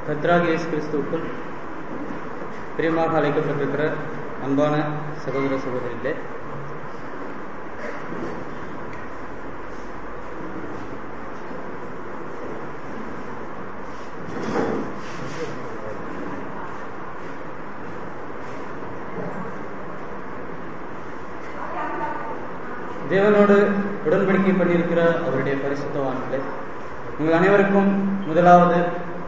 கத்ராக இயேசு கிறிஸ்துவுக்குள் பிரியமாக அழைக்கப்பட்டிருக்கிற அன்பான சகோதர சகோதரிகளே தேவனோடு உடன்படிக்கை பண்ணியிருக்கிற அவருடைய பரிசுத்தவான்களே உங்கள் அனைவருக்கும் முதலாவது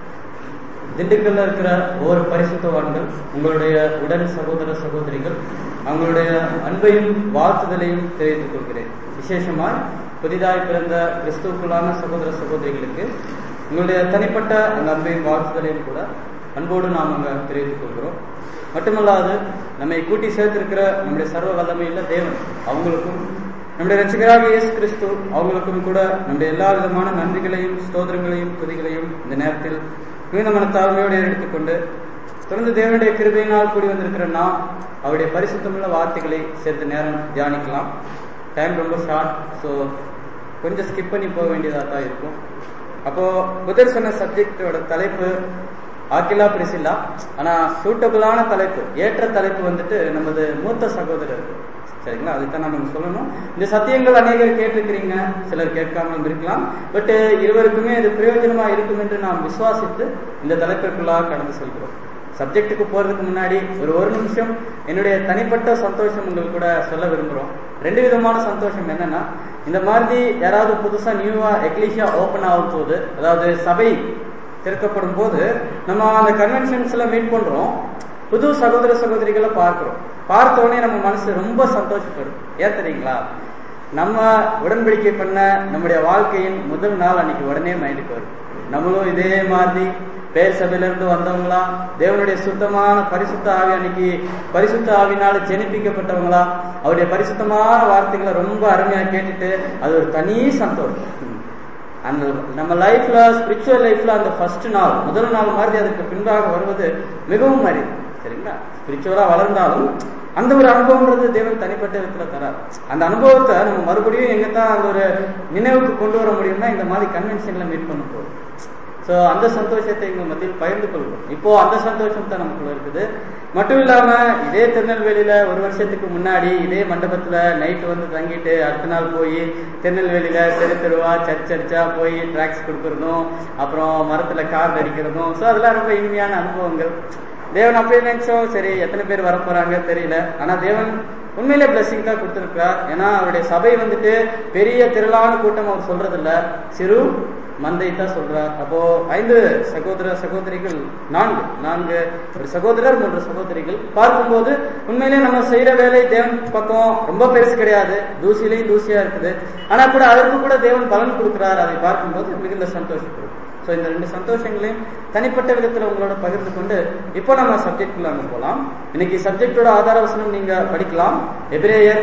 திண்டுக்கல்ல இருக்கிற ஒவ்வொரு பரிசுத்தவான்கள் உங்களுடைய உடன் சகோதர சகோதரிகள் அவங்களுடைய அன்பையும் வாழ்த்துதலையும் தெரிவித்துக் கொள்கிறேன் விசேஷமாய் புதிதாய் பிறந்த கிறிஸ்துவுக்குள்ளான சகோதர சகோதரிகளுக்கு உங்களுடைய தனிப்பட்ட அந்த அன்பையும் வாழ்த்துதலையும் கூட அன்போடு நாம் அங்க தெரிவித்துக் கொள்கிறோம் மட்டுமல்லாது நம்மை கூட்டி சேர்த்திருக்கிற நம்முடைய சர்வ வல்லமையுள்ள தேவன் அவங்களுக்கும் நம்முடைய ரசிகராக இயேசு கிறிஸ்து அவங்களுக்கும் கூட நம்முடைய எல்லா விதமான நன்றிகளையும் ஸ்தோத்திரங்களையும் துதிகளையும் இந்த நேரத்தில் மிகுந்த மனத்தாழ்மையோடு எடுத்துக்கொண்டு தொடர்ந்து தேவனுடைய கிருபையினால் கூடி வந்திருக்கிற நாம் அவருடைய பரிசுத்தமுள்ள வார்த்தைகளை சேர்த்து நேரம் தியானிக்கலாம் டைம் ரொம்ப ஷார்ட் ஸோ கொஞ்சம் ஸ்கிப் பண்ணி போக வேண்டியதாக தான் இருக்கும் அப்போ புதர் சொன்ன சப்ஜெக்டோட தலைப்பு ஆக்கிலா பிரிசில்லா ஆனா சூட்டபிளான தலைப்பு ஏற்ற தலைப்பு வந்துட்டு நமது மூத்த சகோதரர் சரிங்களா அதுதான் நம்ம சொல்லணும் இந்த சத்தியங்கள் அநேகர் கேட்டிருக்கிறீங்க சிலர் கேட்காமல் இருக்கலாம் பட் இருவருக்குமே இது பிரயோஜனமா இருக்கும் என்று நாம் விசுவாசித்து இந்த தலைப்பிற்குள்ளாக கடந்து செல்கிறோம் சப்ஜெக்டுக்கு போறதுக்கு முன்னாடி ஒரு ஒரு நிமிஷம் என்னுடைய தனிப்பட்ட சந்தோஷம் உங்களுக்கு கூட சொல்ல விரும்புறோம் ரெண்டு விதமான சந்தோஷம் என்னன்னா இந்த மாதிரி யாராவது புதுசா நியூவா எக்லீஷியா ஓபன் ஆகும் போது அதாவது சபை திறக்கப்படும் போது நம்ம அந்த கன்வென்ஷன்ஸ்ல மீட் பண்றோம் புது சகோதர சகோதரிகளை பார்க்கிறோம் பார்த்த உடனே நம்ம மனசு ரொம்ப சந்தோஷப்படும் ஏன் தெரியுங்களா நம்ம உடன்படிக்கை பண்ண நம்முடைய வாழ்க்கையின் முதல் நாள் அன்னைக்கு உடனே மைண்டுக்கு வரும் நம்மளும் இதே மாதிரி பேர் சபையில இருந்து வந்தவங்களா தேவனுடைய சுத்தமான பரிசுத்த ஆவி அன்னைக்கு பரிசுத்த ஆவினால ஜெனிப்பிக்கப்பட்டவங்களா அவருடைய பரிசுத்தமான வார்த்தைகளை ரொம்ப அருமையா கேட்டுட்டு அது ஒரு தனி சந்தோஷம் அந்த நம்ம லைஃப்ல ஸ்பிரிச்சுவல் லைஃப்ல அந்த ஃபர்ஸ்ட் நாள் முதல் நாள் மாதிரி அதுக்கு பின்பாக வருவது மிகவும் அரிது சரிங்களா ஸ்பிரிச்சுவலா வளர்ந்தாலும் அந்த ஒரு அனுபவம்ன்றது தேவன் தனிப்பட்ட விதத்துல தரார் அந்த அனுபவத்தை நம்ம மறுபடியும் எங்க தான் அந்த ஒரு நினைவுக்கு கொண்டு வர முடியும்னா இந்த மாதிரி கன்வென்ஷன்ல மீட் பண்ண போறோம் ஸோ அந்த சந்தோஷத்தை எங்க மத்தியில் பகிர்ந்து கொள்வோம் இப்போ அந்த சந்தோஷம் தான் நமக்குள்ள இருக்குது மட்டும் இல்லாம இதே திருநெல்வேலியில ஒரு வருஷத்துக்கு முன்னாடி இதே மண்டபத்துல நைட் வந்து தங்கிட்டு அடுத்த நாள் போய் திருநெல்வேலியில தெரு தெருவா சர்ச் சர்ச்சா போய் டிராக்ஸ் கொடுக்கறதும் அப்புறம் மரத்துல கார் அடிக்கிறதும் ஸோ அதெல்லாம் ரொம்ப இனிமையான அனுபவங்கள் தேவன் அப்படியே நினைச்சோம் சரி எத்தனை பேர் வர போறாங்க தெரியல ஆனா தேவன் உண்மையிலே பிளஸிங் தான் கொடுத்திருக்கார் ஏன்னா அவருடைய சபை வந்துட்டு பெரிய திரளான கூட்டம் அவர் சொல்றது இல்ல சிறு மந்தை தான் சொல்றார் அப்போ ஐந்து சகோதர சகோதரிகள் நான்கு நான்கு ஒரு சகோதரர் மூன்று சகோதரிகள் பார்க்கும்போது உண்மையிலே நம்ம செய்யற வேலை தேவன் பக்கம் ரொம்ப பெருசு கிடையாது தூசிலையும் தூசியா இருக்குது ஆனா கூட அதற்கு கூட தேவன் பலன் கொடுக்கிறார் அதை பார்க்கும்போது மிகுந்த சந்தோஷப்படும் ஸோ இந்த ரெண்டு சந்தோஷங்களையும் தனிப்பட்ட விதத்தில் உங்களோட பகிர்ந்து கொண்டு இப்போ நம்ம சப்ஜெக்ட்குள்ள அங்கே போகலாம் இன்னைக்கு சப்ஜெக்டோட ஆதார வசனம் நீங்க படிக்கலாம் எபிரேயர்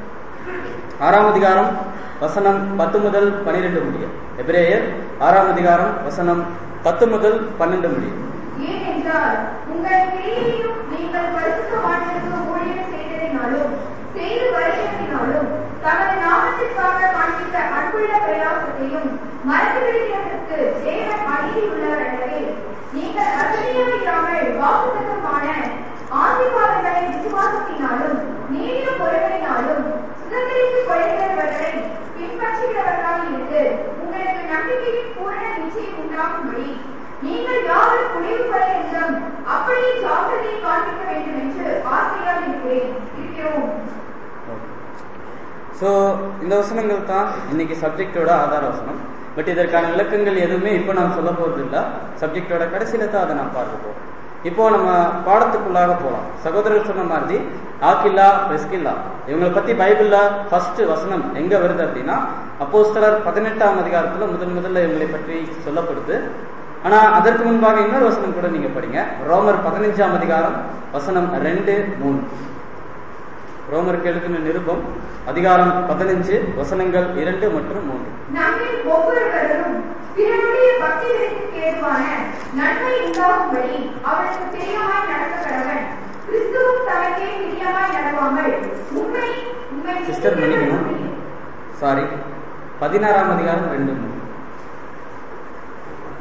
ஆறாம் அதிகாரம் வசனம் பத்து முதல் பனிரெண்டு முடியும் எபிரேயர் ஆறாம் அதிகாரம் வசனம் பத்து முதல் பன்னெண்டு முடியும் ஏனென்றால் உங்கள் கிரியையும் நீங்கள் பரிசுத்தவான்களுக்கு ஊழியம் செய்ததினாலும் செய்து வருகிறதினாலும் தமது நாமத்திற்காக காண்பித்த அன்புள்ள பிரயாசத்தையும் மறந்துவிடுகிறதற்கு தேவன் அநீதி உள்ளவர் அல்லவே நீங்கள் அசதியாயிராமல் வாக்குத்தத்தமான ஆசீர்வாதங்களை விசுவாசத்தினாலும் நீடிய பொருளினாலும் சுதந்திரித்துக் கொள்கிறவர்களை பின்பற்றுகிறவர்களாக இருந்து உங்களுக்கு நம்பிக்கையின் பூரண நிச்சயம் உண்டாகும்படி நீங்கள் யாரும் முடிவு பெற என்றும் அப்படியே ஜாக்கிரதையை காண்பிக்க வேண்டும் என்று ஆசையாக இருக்கிறேன் இருக்கிறோம் ஸோ இந்த வசனங்கள் தான் இன்னைக்கு சப்ஜெக்டோட ஆதார வசனம் பட் இதற்கான விளக்கங்கள் எதுவுமே இப்போ நான் சொல்ல போறது இல்லை சப்ஜெக்டோட கடைசியில தான் அதை நான் பார்க்க போறோம் இப்போ நம்ம பாடத்துக்குள்ளாக போகலாம் சகோதரர் சொன்ன மாதிரி ஆக்கில்லா பெஸ்கில்லா இவங்களை பத்தி பைபிள்ல ஃபர்ஸ்ட் வசனம் எங்க வருது அப்படின்னா அப்போஸ்தலர் பதினெட்டாம் அதிகாரத்துல முதன் முதல்ல இவங்களை பற்றி சொல்லப்படுது ஆனா அதற்கு முன்பாக இன்னொரு வசனம் கூட நீங்க படிங்க ரோமர் பதினஞ்சாம் அதிகாரம் வசனம் ரெண்டு மூணு ரோமருக்கு எழுதின நிருபம் அதிகாரம் பதினஞ்சு வசனங்கள் இரண்டு மற்றும் மூன்று நம்மில் ஒவ்வொருவரும் பிறருடைய பக்திகளுக்கு ஏதுவான நன்மை உண்டாகும்படி அவனுக்கு பிரியமாய் நடக்க கடவன் கிறிஸ்துவும் தனக்கே பிரியமாய் நடவாமல் உண்மை உண்மை சிஸ்டர் மன்னிக்கணும் சாரி பதினாறாம் அதிகாரம் ரெண்டு மூணு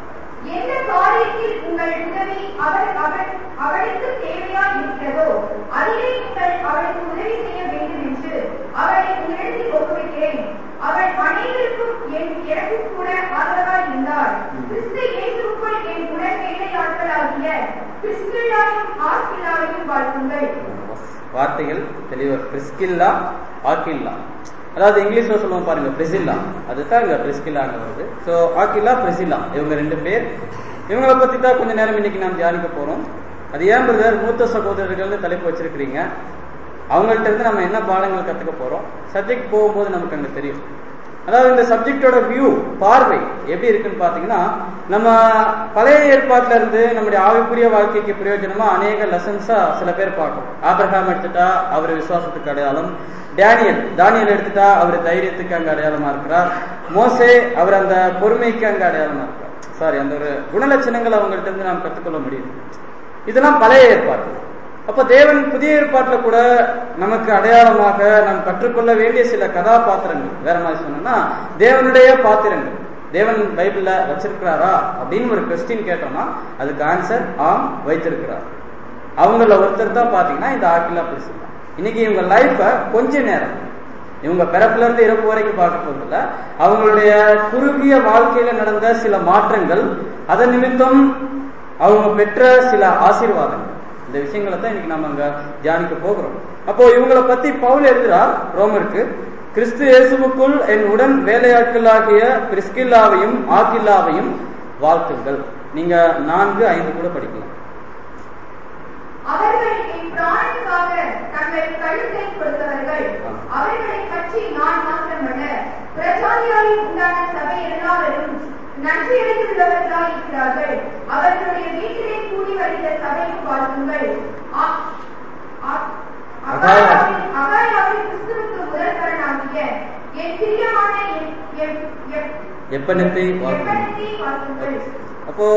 எந்த காரியத்தில் உங்கள் உதவி அவர் அவர் அவளுக்கு தேவையாய் இருக்கிறதோ அதிலே நீங்கள் அவளுக்கு உதவி செய்ய வேண்டும் என்று அவளை உங்களிடத்தில் ஒப்புவிக்கிறேன் அவள் அனைவருக்கும் என் எனக்கும் கூட ஆதரவாய் இருந்தார் கிறிஸ்து இயேசுக்குள் என் உடன் வேலையாட்களாகிய கிறிஸ்துவையும் ஆஸ்திலாவையும் வாழ்த்துங்கள் வார்த்தைகள் தெளிவா பிரிஸ்கில்லா ஆக்கில்லா அதாவது இங்கிலீஷ்ல சொல்லுவோம் பாருங்க பிரிசில்லா அதுதான் இங்க பிரிஸ்கில்லாங்க வருது ஸோ ஆக்கில்லா பிரிசில்லா இவங்க ரெண்டு பேர் இவங்களை பத்தி தான் கொஞ்ச நேரம் இன்னைக்கு நாம் தியானிக்க போறோம் அது ஏன் பிரதர் மூத்த சகோதரர்கள்னு தலைப்பு வச்சிருக்கிறீங்க அவங்கள்ட்ட இருந்து நம்ம என்ன பாடங்கள் கத்துக்க போறோம் சப்ஜெக்ட் போகும்போது நமக்கு அங்க தெரியும் அதாவது இந்த சப்ஜெக்டோட வியூ பார்வை எப்படி இருக்குன்னு பாத்தீங்கன்னா நம்ம பழைய ஏற்பாட்டுல இருந்து நம்முடைய ஆவிக்குரிய வாழ்க்கைக்கு பிரயோஜனமா அநேக லெசன்ஸா சில பேர் பார்க்கும் ஆபிரகாம் எடுத்துட்டா அவர் விசுவாசத்துக்கு அடையாளம் டேனியல் தானியல் எடுத்துட்டா அவர் தைரியத்துக்கு அங்க அடையாளமா இருக்கிறார் மோசே அவர் அந்த பொறுமைக்கு அங்க அடையாளமா இருக்கிறார் சாரி அந்த ஒரு குணலட்சணங்களை அவங்கள்ட்ட இருந்து நாம் கற்றுக்கொள்ள முடியும் இதெல்லாம் பழைய ஏற்பாடு அப்ப தேவன் புதிய ஏற்பாட்டுல கூட நமக்கு அடையாளமாக நாம் கற்றுக்கொள்ள வேண்டிய சில கதாபாத்திரங்கள் வேற மாதிரி சொன்னோம்னா தேவனுடைய பாத்திரங்கள் தேவன் பைபிள்ல வச்சிருக்கிறாரா அப்படின்னு ஒரு கொஸ்டின் கேட்டோம்னா அதுக்கு ஆன்சர் ஆம் வைத்திருக்கிறார் அவங்கள ஒருத்தர் தான் பாத்தீங்கன்னா இந்த ஆக்கிலா பிரிசில்லா இன்னைக்கு இவங்க லைஃப கொஞ்ச நேரம் இவங்க பிறப்புல இருந்து இறப்பு வரைக்கும் பார்க்க போறதில்ல அவங்களுடைய குறுகிய வாழ்க்கையில நடந்த சில மாற்றங்கள் அதன் நிமித்தம் அவங்க பெற்ற சில ஆசீர்வாதங்கள் இந்த விஷயங்களை தான் இன்னைக்கு நம்ம அங்க தியானிக்க போகிறோம் அப்போ இவங்களை பத்தி பவுல் எழுதுறார் ரோமருக்கு கிறிஸ்து இயேசுவுக்குள் என் உடன் வேலையாட்களாகிய பிரிஸ்கில்லாவையும் ஆக்கில்லாவையும் வாழ்த்துங்கள் நீங்க நான்கு ஐந்து கூட படிக்கலாம் அவர்கள் என் பிராணனுக்காக தங்கள் கழுத்தை கொடுத்தவர்கள் அவர்களை பற்றி நான் மாத்திரமல்ல பிரஜாதியாரில் உண்டான சபை எல்லாரும் நன்றியடைந்துள்ளவர்களாய் இருக்கிறார்கள் அவர்களுடைய வீட்டிலே கூடி வருகிற சபையும் வாழ்த்துங்கள் ஆ- ஆ- அகாயாவின் அகாயாவின் கிறிஸ்துவுக்கு முதல்வரனாகிய என் பிரியமான என் என் என் எப்பனத்தை வாழ்த்துங்கள் எப்பனத்தை வாழ்த்துங்கள் அப்போ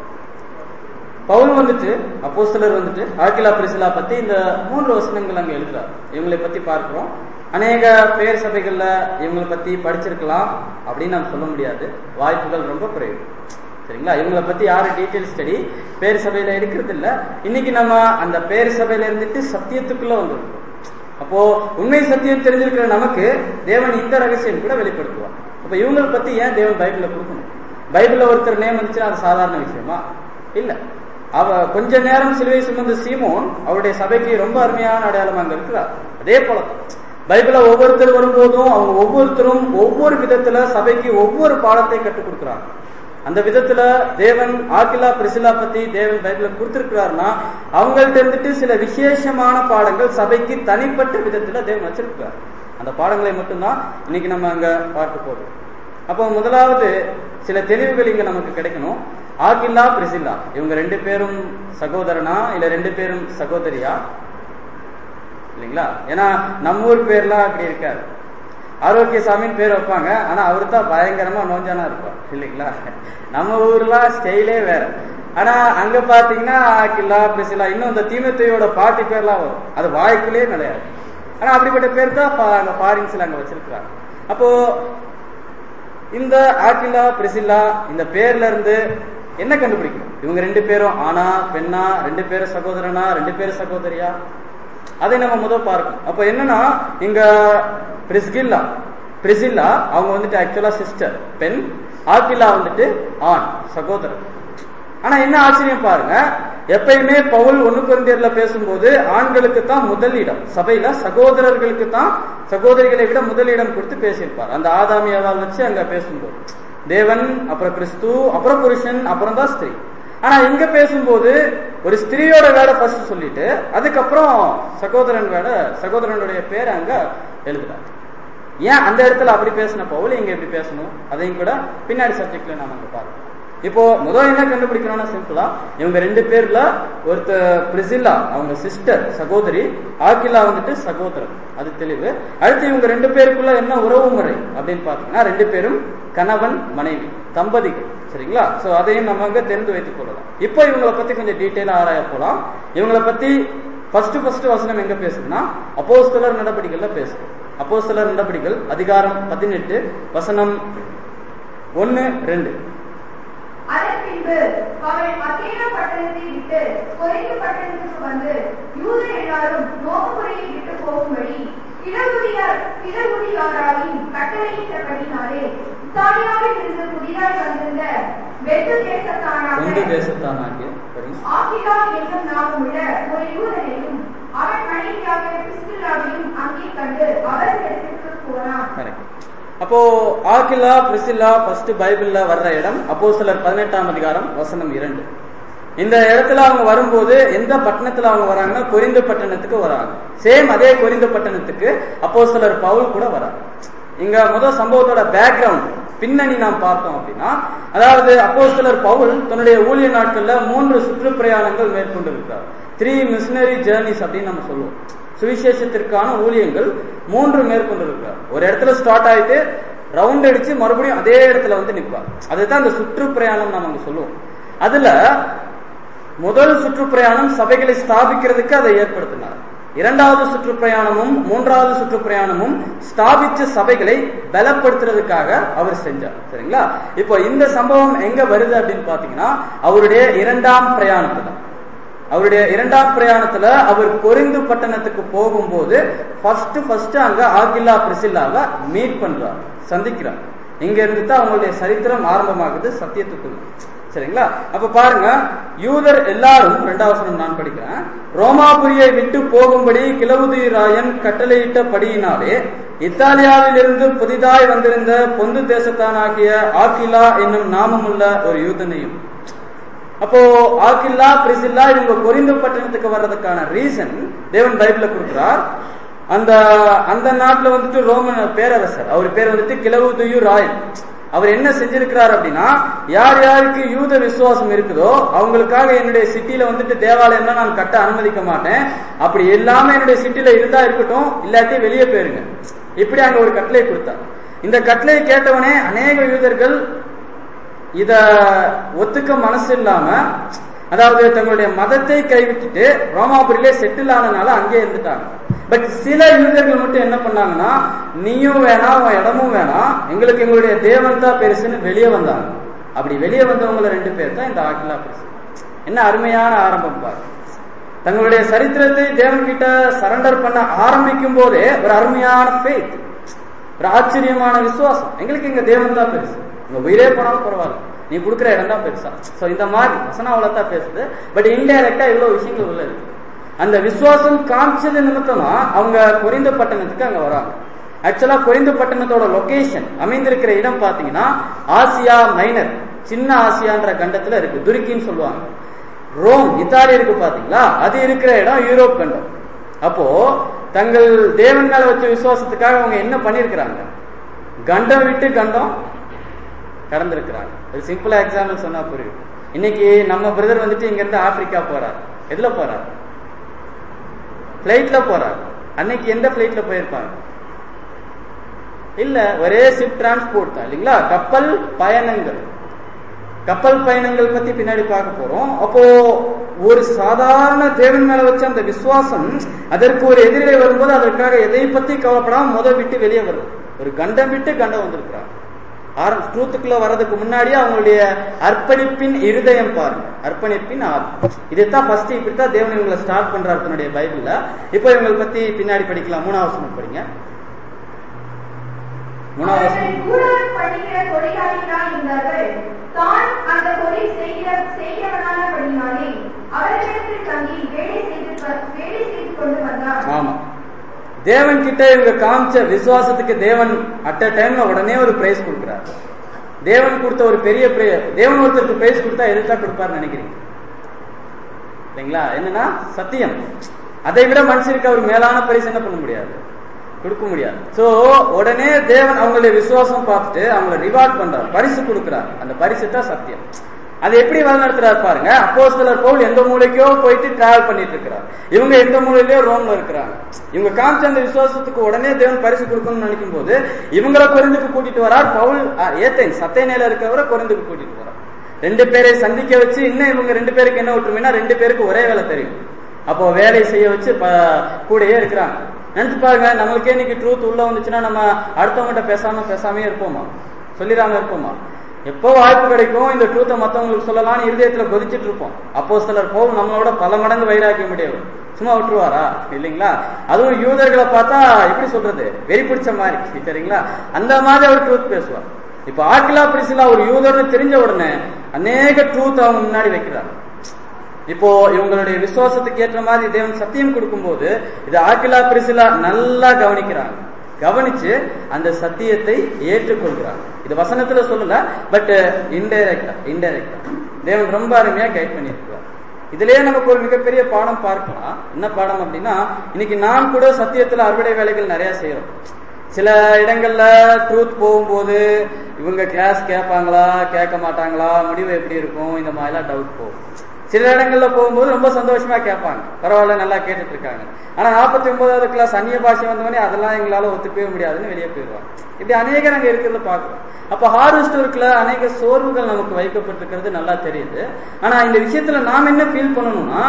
பவுல் வந்துட்டு அப்போஸ்தலர் வந்துட்டு ஆக்கிலா பிரிசிலா பத்தி இந்த மூன்று வசனங்கள் அங்க எழுதுறார் இவங்களை பத்தி பார்க்கிறோம் அநேக பேர் சபைகள்ல இவங்களை பத்தி படிச்சிருக்கலாம் அப்படின்னு நாம் சொல்ல முடியாது வாய்ப்புகள் ரொம்ப குறைவு சரிங்களா இவங்களை பத்தி யாரும் டீட்டெயில் ஸ்டடி பேர் சபையில இருக்கிறது இல்ல இன்னைக்கு நம்ம அந்த பேர் சபையில இருந்துட்டு சத்தியத்துக்குள்ள வந்திருக்கோம் அப்போ உண்மை சத்தியம் தெரிஞ்சிருக்கிற நமக்கு தேவன் இந்த ரகசியம் கூட வெளிப்படுத்துவார் அப்ப இவங்களை பத்தி ஏன் தேவன் பைபிள்ல கொடுக்கணும் பைபிள்ல ஒருத்தர் நேம் வந்துச்சுன்னா அது சாதாரண விஷயமா இல்ல அவ கொஞ்ச நேரம் சிலுவை சுமந்த சீமோன் அவருடைய சபைக்கு ரொம்ப அருமையான அடையாளம் அங்க இருக்கிறார் அதே போல பைபிள ஒவ்வொருத்தர் வரும்போதும் அவங்க ஒவ்வொருத்தரும் ஒவ்வொரு விதத்துல சபைக்கு ஒவ்வொரு பாடத்தை கற்றுக் கொடுக்குறாங்க அந்த விதத்துல தேவன் ஆக்கிலா பிரிசிலா பத்தி தேவன் பைபிள கொடுத்திருக்கிறாருன்னா அவங்கள்ட்ட இருந்துட்டு சில விசேஷமான பாடங்கள் சபைக்கு தனிப்பட்ட விதத்துல தேவன் வச்சிருக்கிறார் அந்த பாடங்களை மட்டும்தான் இன்னைக்கு நம்ம அங்க பார்க்க போறோம் அப்போ முதலாவது சில தெளிவுகள் இங்க நமக்கு கிடைக்கணும் ஆக்கில்லா பிரிசில்லா இவங்க ரெண்டு பேரும் சகோதரனா இல்ல ரெண்டு பேரும் சகோதரியா இல்லைங்களா ஏன்னா நம்ம ஊர் பேர்லாம் அப்படி இருக்காது ஆரோக்கியசாமின்னு பேர் வைப்பாங்க ஆனா அவரு தான் பயங்கரமா நோஞ்சானா இருப்பார் இல்லைங்களா நம்ம ஊர்லாம் ஸ்டைலே வேற ஆனா அங்க பாத்தீங்கன்னா ஆக்கில்லா பிரிசிலா இன்னும் இந்த தீமத்தையோட பாட்டி பேர்லாம் வரும் அது வாய்க்குள்ளே கிடையாது ஆனா அப்படிப்பட்ட பேர் தான் பா- அங்க ஃபாரின்ஸ்ல அங்க வச்சிருக்கிறாங்க அப்போ இந்த ஆக்கிலா பிரிசில்லா இந்த பேர்ல இருந்து என்ன கண்டுபிடிக்கணும் இவங்க ரெண்டு பேரும் ஆனா பெண்ணா ரெண்டு பேரும் சகோதரனா ரெண்டு பேரும் சகோதரியா அதை நம்ம முதல் பார்க்கணும் அப்ப என்னன்னா இங்க பிரிஸ்கில்லா பிரிசில்லா அவங்க வந்துட்டு ஆக்சுவலா சிஸ்டர் பெண் ஆக்கிலா வந்துட்டு ஆண் சகோதரன் ஆனா என்ன ஆச்சரியம் பாருங்க எப்பயுமே பவுல் ஒண்ணு குழந்தையர்ல பேசும்போது ஆண்களுக்கு தான் முதலிடம் சபையில சகோதரர்களுக்கு தான் சகோதரிகளை விட முதலிடம் கொடுத்து பேசியிருப்பார் அந்த ஆதாமியாவால் வச்சு அங்க பேசும்போது தேவன் அப்புறம் கிறிஸ்து அப்புறம் புருஷன் அப்புறம் தான் ஸ்திரீ ஆனா இங்க பேசும்போது ஒரு ஸ்திரீயோட வேலை ஃபர்ஸ்ட் சொல்லிட்டு அதுக்கப்புறம் சகோதரன் வேலை சகோதரனுடைய பேரை அங்க எழுதுறாரு ஏன் அந்த இடத்துல அப்படி பேசின பவுல் இங்க எப்படி பேசணும் அதையும் கூட பின்னாடி சப்ஜெக்ட்ல நாம அங்க பார்க்கலாம் இப்போ முதல் என்ன கண்டுபிடிக்கணும்னா சிம்பிளா இவங்க ரெண்டு பேர்ல ஒருத்தர் பிரிசில்லா அவங்க சிஸ்டர் சகோதரி ஆக்கிலா வந்துட்டு சகோதரன் அது தெளிவு அடுத்து இவங்க ரெண்டு பேருக்குள்ள என்ன உறவு முறை அப்படின்னு பாத்தீங்கன்னா ரெண்டு பேரும் கணவன் மனைவி தம்பதிகள் சரிங்களா சோ அதையும் நம்ம அங்க தெரிந்து வைத்துக் கொள்ளலாம் இப்போ இவங்களை பத்தி கொஞ்சம் டீட்டெயிலா ஆராய போலாம் இவங்களை பத்தி ஃபர்ஸ்ட் ஃபர்ஸ்ட் வசனம் எங்க பேசுதுன்னா அப்போஸ்தலர் நடபடிகள்ல பேசுது அப்போஸ்தலர் நடபடிகள் அதிகாரம் பதினெட்டு வசனம் ஒன்னு ரெண்டு அதன் பின்பு பின்பு அவள் அத்தேனா பட்டணத்தை விட்டு கொரிந்து பட்டணத்துக்கு வந்து யூதர் எல்லாரும் நோக்குமுறையை விட்டு போகும்படி கிழவுதியார் கிழவுதியாராவின் கட்டளையிட்டபடினாலே இத்தாலியாவில் இருந்து புதிதாய் வந்திருந்த வெட்டு கொண்டு தேசத்தானாக தேசத்தானாகிய சரி ஆகிலா என்னும் நாமமுள்ள ஒரு யூதனையும் அவன் மனைவியாக பிஸ்துலாவையும் அங்கே கண்டு அவர்களிடத்திற்கு போனான் கரெக்ட் அப்போ ஆக்கிலா பிரிசில்லா ஃபர்ஸ்ட் பைபிள்ல வர்ற இடம் அப்போ சிலர் பதினெட்டாம் அதிகாரம் வசனம் இரண்டு இந்த இடத்துல அவங்க வரும்போது எந்த பட்டணத்துல அவங்க வராங்கன்னா கொரிந்து பட்டணத்துக்கு வராங்க சேம் அதே கொரிந்து பட்டணத்துக்கு அப்போ சிலர் பவுல் கூட வராங்க இங்க முதல் சம்பவத்தோட பேக்ரவுண்ட் பின்னணி நாம் பார்த்தோம் அப்படின்னா அதாவது அப்போ சிலர் பவுல் தன்னுடைய ஊழிய நாட்கள்ல மூன்று சுற்றுப்பிரயாணங்கள் மேற்கொண்டிருக்கிறார் த்ரீ மிஷினரி ஜேர்னிஸ் அப்படின்னு நம்ம சொல்லுவோம் சுவிசேஷத்திற்கான ஊழியங்கள் மூன்று மேற்கொண்டிருக்கிறார் ஒரு இடத்துல ஸ்டார்ட் ஆயிட்டு ரவுண்ட் அடிச்சு மறுபடியும் அதே இடத்துல வந்து நிற்பார் அதுதான் அந்த சுற்றுப்பிரயாணம் நம்ம அங்க சொல்லுவோம் அதுல முதல் சுற்றுப்பிரயாணம் சபைகளை ஸ்தாபிக்கிறதுக்கு அதை ஏற்படுத்தினார் இரண்டாவது சுற்றுப்பிரயாணமும் மூன்றாவது சுற்றுப்பிரயாணமும் ஸ்தாபிச்ச சபைகளை பலப்படுத்துறதுக்காக அவர் செஞ்சார் சரிங்களா இப்போ இந்த சம்பவம் எங்க வருது அப்படின்னு பாத்தீங்கன்னா அவருடைய இரண்டாம் பிரயாணத்துல அவருடைய இரண்டாம் பிரயாணத்துல அவர் கொரிந்து பட்டணத்துக்கு போகும்போது ஃபர்ஸ்ட் ஃபர்ஸ்ட் அங்க ஆகில்லா பிரிசில்லாவை மீட் பண்றார் சந்திக்கிறார் இங்க இருந்து தான் அவங்களுடைய சரித்திரம் ஆரம்பமாகுது சத்தியத்துக்குள் சரிங்களா அப்ப பாருங்க யூதர் எல்லாரும் ரெண்டாவது நான் படிக்கிறேன் ரோமாபுரியை விட்டு போகும்படி கிளவுதீராயன் கட்டளையிட்டபடியினாலே இத்தாலியாவிலிருந்து புதிதாய் வந்திருந்த பொந்து தேசத்தானாகிய ஆக்கிலா என்னும் நாமமுள்ள ஒரு யூதனையும் அப்போ ஆக்கில்லா பிரிசில்லா இவங்க கொரிந்து பட்டணத்துக்கு வர்றதுக்கான ரீசன் தேவன் பைபிள்ல கொடுக்கிறார் அந்த அந்த நாட்டுல வந்துட்டு ரோமன் பேரரசர் அவர் பேர் வந்துட்டு கிளவுதுயு ராயன் அவர் என்ன செஞ்சிருக்கிறார் அப்படின்னா யார் யாருக்கு யூத விசுவாசம் இருக்குதோ அவங்களுக்காக என்னுடைய சிட்டில வந்துட்டு தேவாலயம் நான் கட்ட அனுமதிக்க மாட்டேன் அப்படி எல்லாமே என்னுடைய சிட்டில இருந்தா இருக்கட்டும் இல்லாட்டி வெளியே போயிருங்க இப்படி அங்க ஒரு கட்டளை கொடுத்தார் இந்த கட்டளையை கேட்டவனே அநேக யூதர்கள் இத ஒத்துக்க மனசு இல்லாம அதாவது தங்களுடைய மதத்தை கைவிட்டுட்டு ரோமாபுரியிலே செட்டில் ஆனனால அங்கே இருந்துட்டாங்க பட் சில யூதர்கள் மட்டும் என்ன பண்ணாங்கன்னா நீயும் வேணாம் உன் இடமும் வேணாம் எங்களுக்கு எங்களுடைய தேவன் தான் பெருசுன்னு வெளியே வந்தாங்க அப்படி வெளியே வந்தவங்கள ரெண்டு பேர் தான் இந்த ஆக்கிலா பெருசு என்ன அருமையான ஆரம்பம் பாரு தங்களுடைய சரித்திரத்தை தேவன் கிட்ட சரண்டர் பண்ண ஆரம்பிக்கும் போதே ஒரு அருமையான ஃபேத் ஒரு ஆச்சரியமான விசுவாசம் எங்களுக்கு எங்க தேவன் தான் பெருசு உங்க உயிரே போனாலும் பரவாயில்ல நீ கொடுக்குற இடம் தான் பெருசா சோ இந்த மாதிரி வசனம் அவ்வளவுதான் பேசுது பட் இன்டைரக்டா இவ்வளவு விஷயங்கள் உள்ள இருக்கு அந்த விசுவாசம் காமிச்சது நிமித்தமா அவங்க குறைந்த பட்டணத்துக்கு அங்க வராங்க ஆக்சுவலா குறைந்த பட்டணத்தோட லொகேஷன் அமைந்திருக்கிற இடம் பாத்தீங்கன்னா ஆசியா மைனர் சின்ன ஆசியான்ற கண்டத்துல இருக்கு துருக்கின்னு சொல்லுவாங்க ரோம் இத்தாலி இருக்கு பாத்தீங்களா அது இருக்கிற இடம் யூரோப் கண்டம் அப்போ தங்கள் தேவன் மேல வச்ச விசுவாசத்துக்காக அவங்க என்ன பண்ணிருக்கிறாங்க கண்டம் விட்டு கண்டம் கடந்திருக்கிறாங்க ஒரு சிம்பிளா எக்ஸாம்பிள் சொன்னா புரியும் இன்னைக்கு நம்ம பிரதர் வந்துட்டு இங்க இருந்து ஆப்பிரிக்கா போறார் எதுல போறார் பிளைட்ல போறார் அன்னைக்கு எந்த பிளைட்ல போயிருப்பாங்க இல்ல ஒரே ஷிப் டிரான்ஸ்போர்ட் தான் இல்லைங்களா கப்பல் பயணங்கள் கப்பல் பயணங்கள் பத்தி பின்னாடி பார்க்க போறோம் அப்போ ஒரு சாதாரண தேவன் மேல வச்ச அந்த விசுவாசம் அதற்கு ஒரு எதிரிலை வரும்போது அதற்காக எதை பத்தி கவலைப்படாம முத விட்டு வெளியே வரும் ஒரு கண்டம் விட்டு கண்டம் வந்திருக்கிறாங்க ட்ரூத்துக்குள்ள வர்றதுக்கு முன்னாடியே அவங்களுடைய அர்ப்பணிப்பின் இருதயம் பாருங்க அர்ப்பணிப்பின் ஆர்வம் இதைத்தான் ஃபர்ஸ்ட் இப்படித்தான் தேவன் இவங்களை ஸ்டார்ட் பண்றாரு தன்னுடைய பைபிள்ல இப்போ இவங்களை பத்தி பின்னாடி படிக்கலாம் மூணாவது வசனம் படிங்க மூணாவது அவர்கள் வசனம் கூடாரம் பண்ணுகிற தொழிலாளிகளாய் இருந்தார்கள் தான் அந்த தொழில் செய்கிற செய்கிறவனானபடினாலே அவர்களிடத்தில் தங்கி வேலை செய்து வ- வேலை செய்து கொண்டு வந்தான் ஆமா தேவன் கிட்ட இவங்க காமிச்ச விசுவாசத்துக்கு தேவன் அட் அ டைம்ல உடனே ஒரு பிரைஸ் கொடுக்கிறார் தேவன் கொடுத்த ஒரு பெரிய pri- தேவன் ஒருத்தருக்கு பிரைஸ் கொடுத்தா எதுக்காக கொடுப்பாருன்னு நினைக்கிறீங்க இல்லைங்களா என்னன்னா சத்தியம் அதை விட மனுஷனுக்கு அவர் மேலான பரிசு என்ன பண்ண முடியாது கொடுக்க முடியாது சோ உடனே தேவன் அவங்களுடைய விசுவாசம் பார்த்துட்டு அவங்களை ரிவார்ட் பண்றார் பரிசு கொடுக்கிறார் அந்த பரிசு தான் சத்தியம் அதை எப்படி வழிநடத்துறாரு பாருங்க அப்போஸ்தலர் பவுல் எந்த மூலைக்கோ போயிட்டு டிராவல் பண்ணிட்டு இருக்கிறார் இவங்க எந்த மூலையிலயோ ரோம்ல இருக்கிறாங்க இவங்க காமிச்ச அந்த விசுவாசத்துக்கு உடனே தேவன் பரிசு கொடுக்கணும்னு நினைக்கும் போது இவங்கள குறைந்துக்கு கூட்டிட்டு வரார் பவுல் ஏத்தேன் சத்தைநேல இருக்கிறவரை குறைந்துக்கு கூட்டிட்டு வரார் ரெண்டு பேரை சந்திக்க வச்சு இன்னும் இவங்க ரெண்டு பேருக்கு என்ன ஒற்றுமைனா ரெண்டு பேருக்கு ஒரே வேலை தெரியும் அப்போ வேலை செய்ய வச்சு ப- கூடயே இருக்கிறாங்க நினைச்சு பாருங்க நம்மளுக்கே இன்னைக்கு ட்ரூத் உள்ள வந்துச்சுன்னா நம்ம அடுத்தவங்ககிட்ட பேசாம பேசாமே இருப்போமா சொல்லிடாம இருப்போமா எப்போ வாய்ப்பு கிடைக்கும் இந்த ட்ரூத்தை மத்தவங்களுக்கு சொல்லலாம்னு இருதயத்துல கொதிச்சிட்டு இருப்போம் அப்போ சிலர் போகும் நம்மளோட பல மடங்கு வைராக்கிய முடியும் சும்மா விட்டுருவாரா இல்லைங்களா அதுவும் யூதர்களை பார்த்தா எப்படி சொல்றது வெறி பிடிச்ச மாதிரி சரிங்களா அந்த மாதிரி அவர் ட்ரூத் பேசுவார் இப்ப ஆக்கிலா பிரிசிலா ஒரு யூதர்னு தெரிஞ்ச உடனே அநேக ட்ரூத் அவங்க முன்னாடி வைக்கிறாங்க இப்போ இவங்களுடைய விசுவாசத்துக்கு ஏற்ற மாதிரி தேவன் சத்தியம் கொடுக்கும்போது இது ஆக்கிலா பிரிசிலா நல்லா கவனிக்கிறாங்க கவனிச்சு அந்த சத்தியத்தை ஏற்றுக்கொள்கிறாங்க இது வசனத்துல சொல்லல பட் இன்டைரக்டா இன்டைரக்டா தேவன் ரொம்ப அருமையா கைட் பண்ணியிருக்கிறார் இதுலயே நமக்கு ஒரு மிகப்பெரிய பாடம் பார்க்கலாம் என்ன பாடம் அப்படின்னா இன்னைக்கு நாம் கூட சத்தியத்துல அறுவடை வேலைகள் நிறைய செய்யறோம் சில இடங்கள்ல ட்ரூத் போகும்போது இவங்க கிளாஸ் கேட்பாங்களா கேட்க மாட்டாங்களா முடிவு எப்படி இருக்கும் இந்த மாதிரிலாம் டவுட் போகும் சில இடங்கள்ல போகும்போது ரொம்ப சந்தோஷமா கேட்பாங்க பரவாயில்ல நல்லா கேட்டுட்டு இருக்காங்க ஆனா நாற்பத்தி ஒன்பதாவது கிளாஸ் அந்நிய பாஷை வந்தவொடனே அதெல்லாம் எங்களால ஒத்துக்கவே முடியாதுன்னு வெளியே போயிடுவாங்க இப்படி அநேகர் அங்க இருக்கிறத பார்க்கிறோம் அப்ப ஹார்வெஸ்ட் ஒர்க்ல அநேக சோர்வுகள் நமக்கு வைக்கப்பட்டிருக்கிறது நல்லா தெரியுது ஆனா இந்த விஷயத்துல நாம் என்ன ஃபீல் பண்ணணும்னா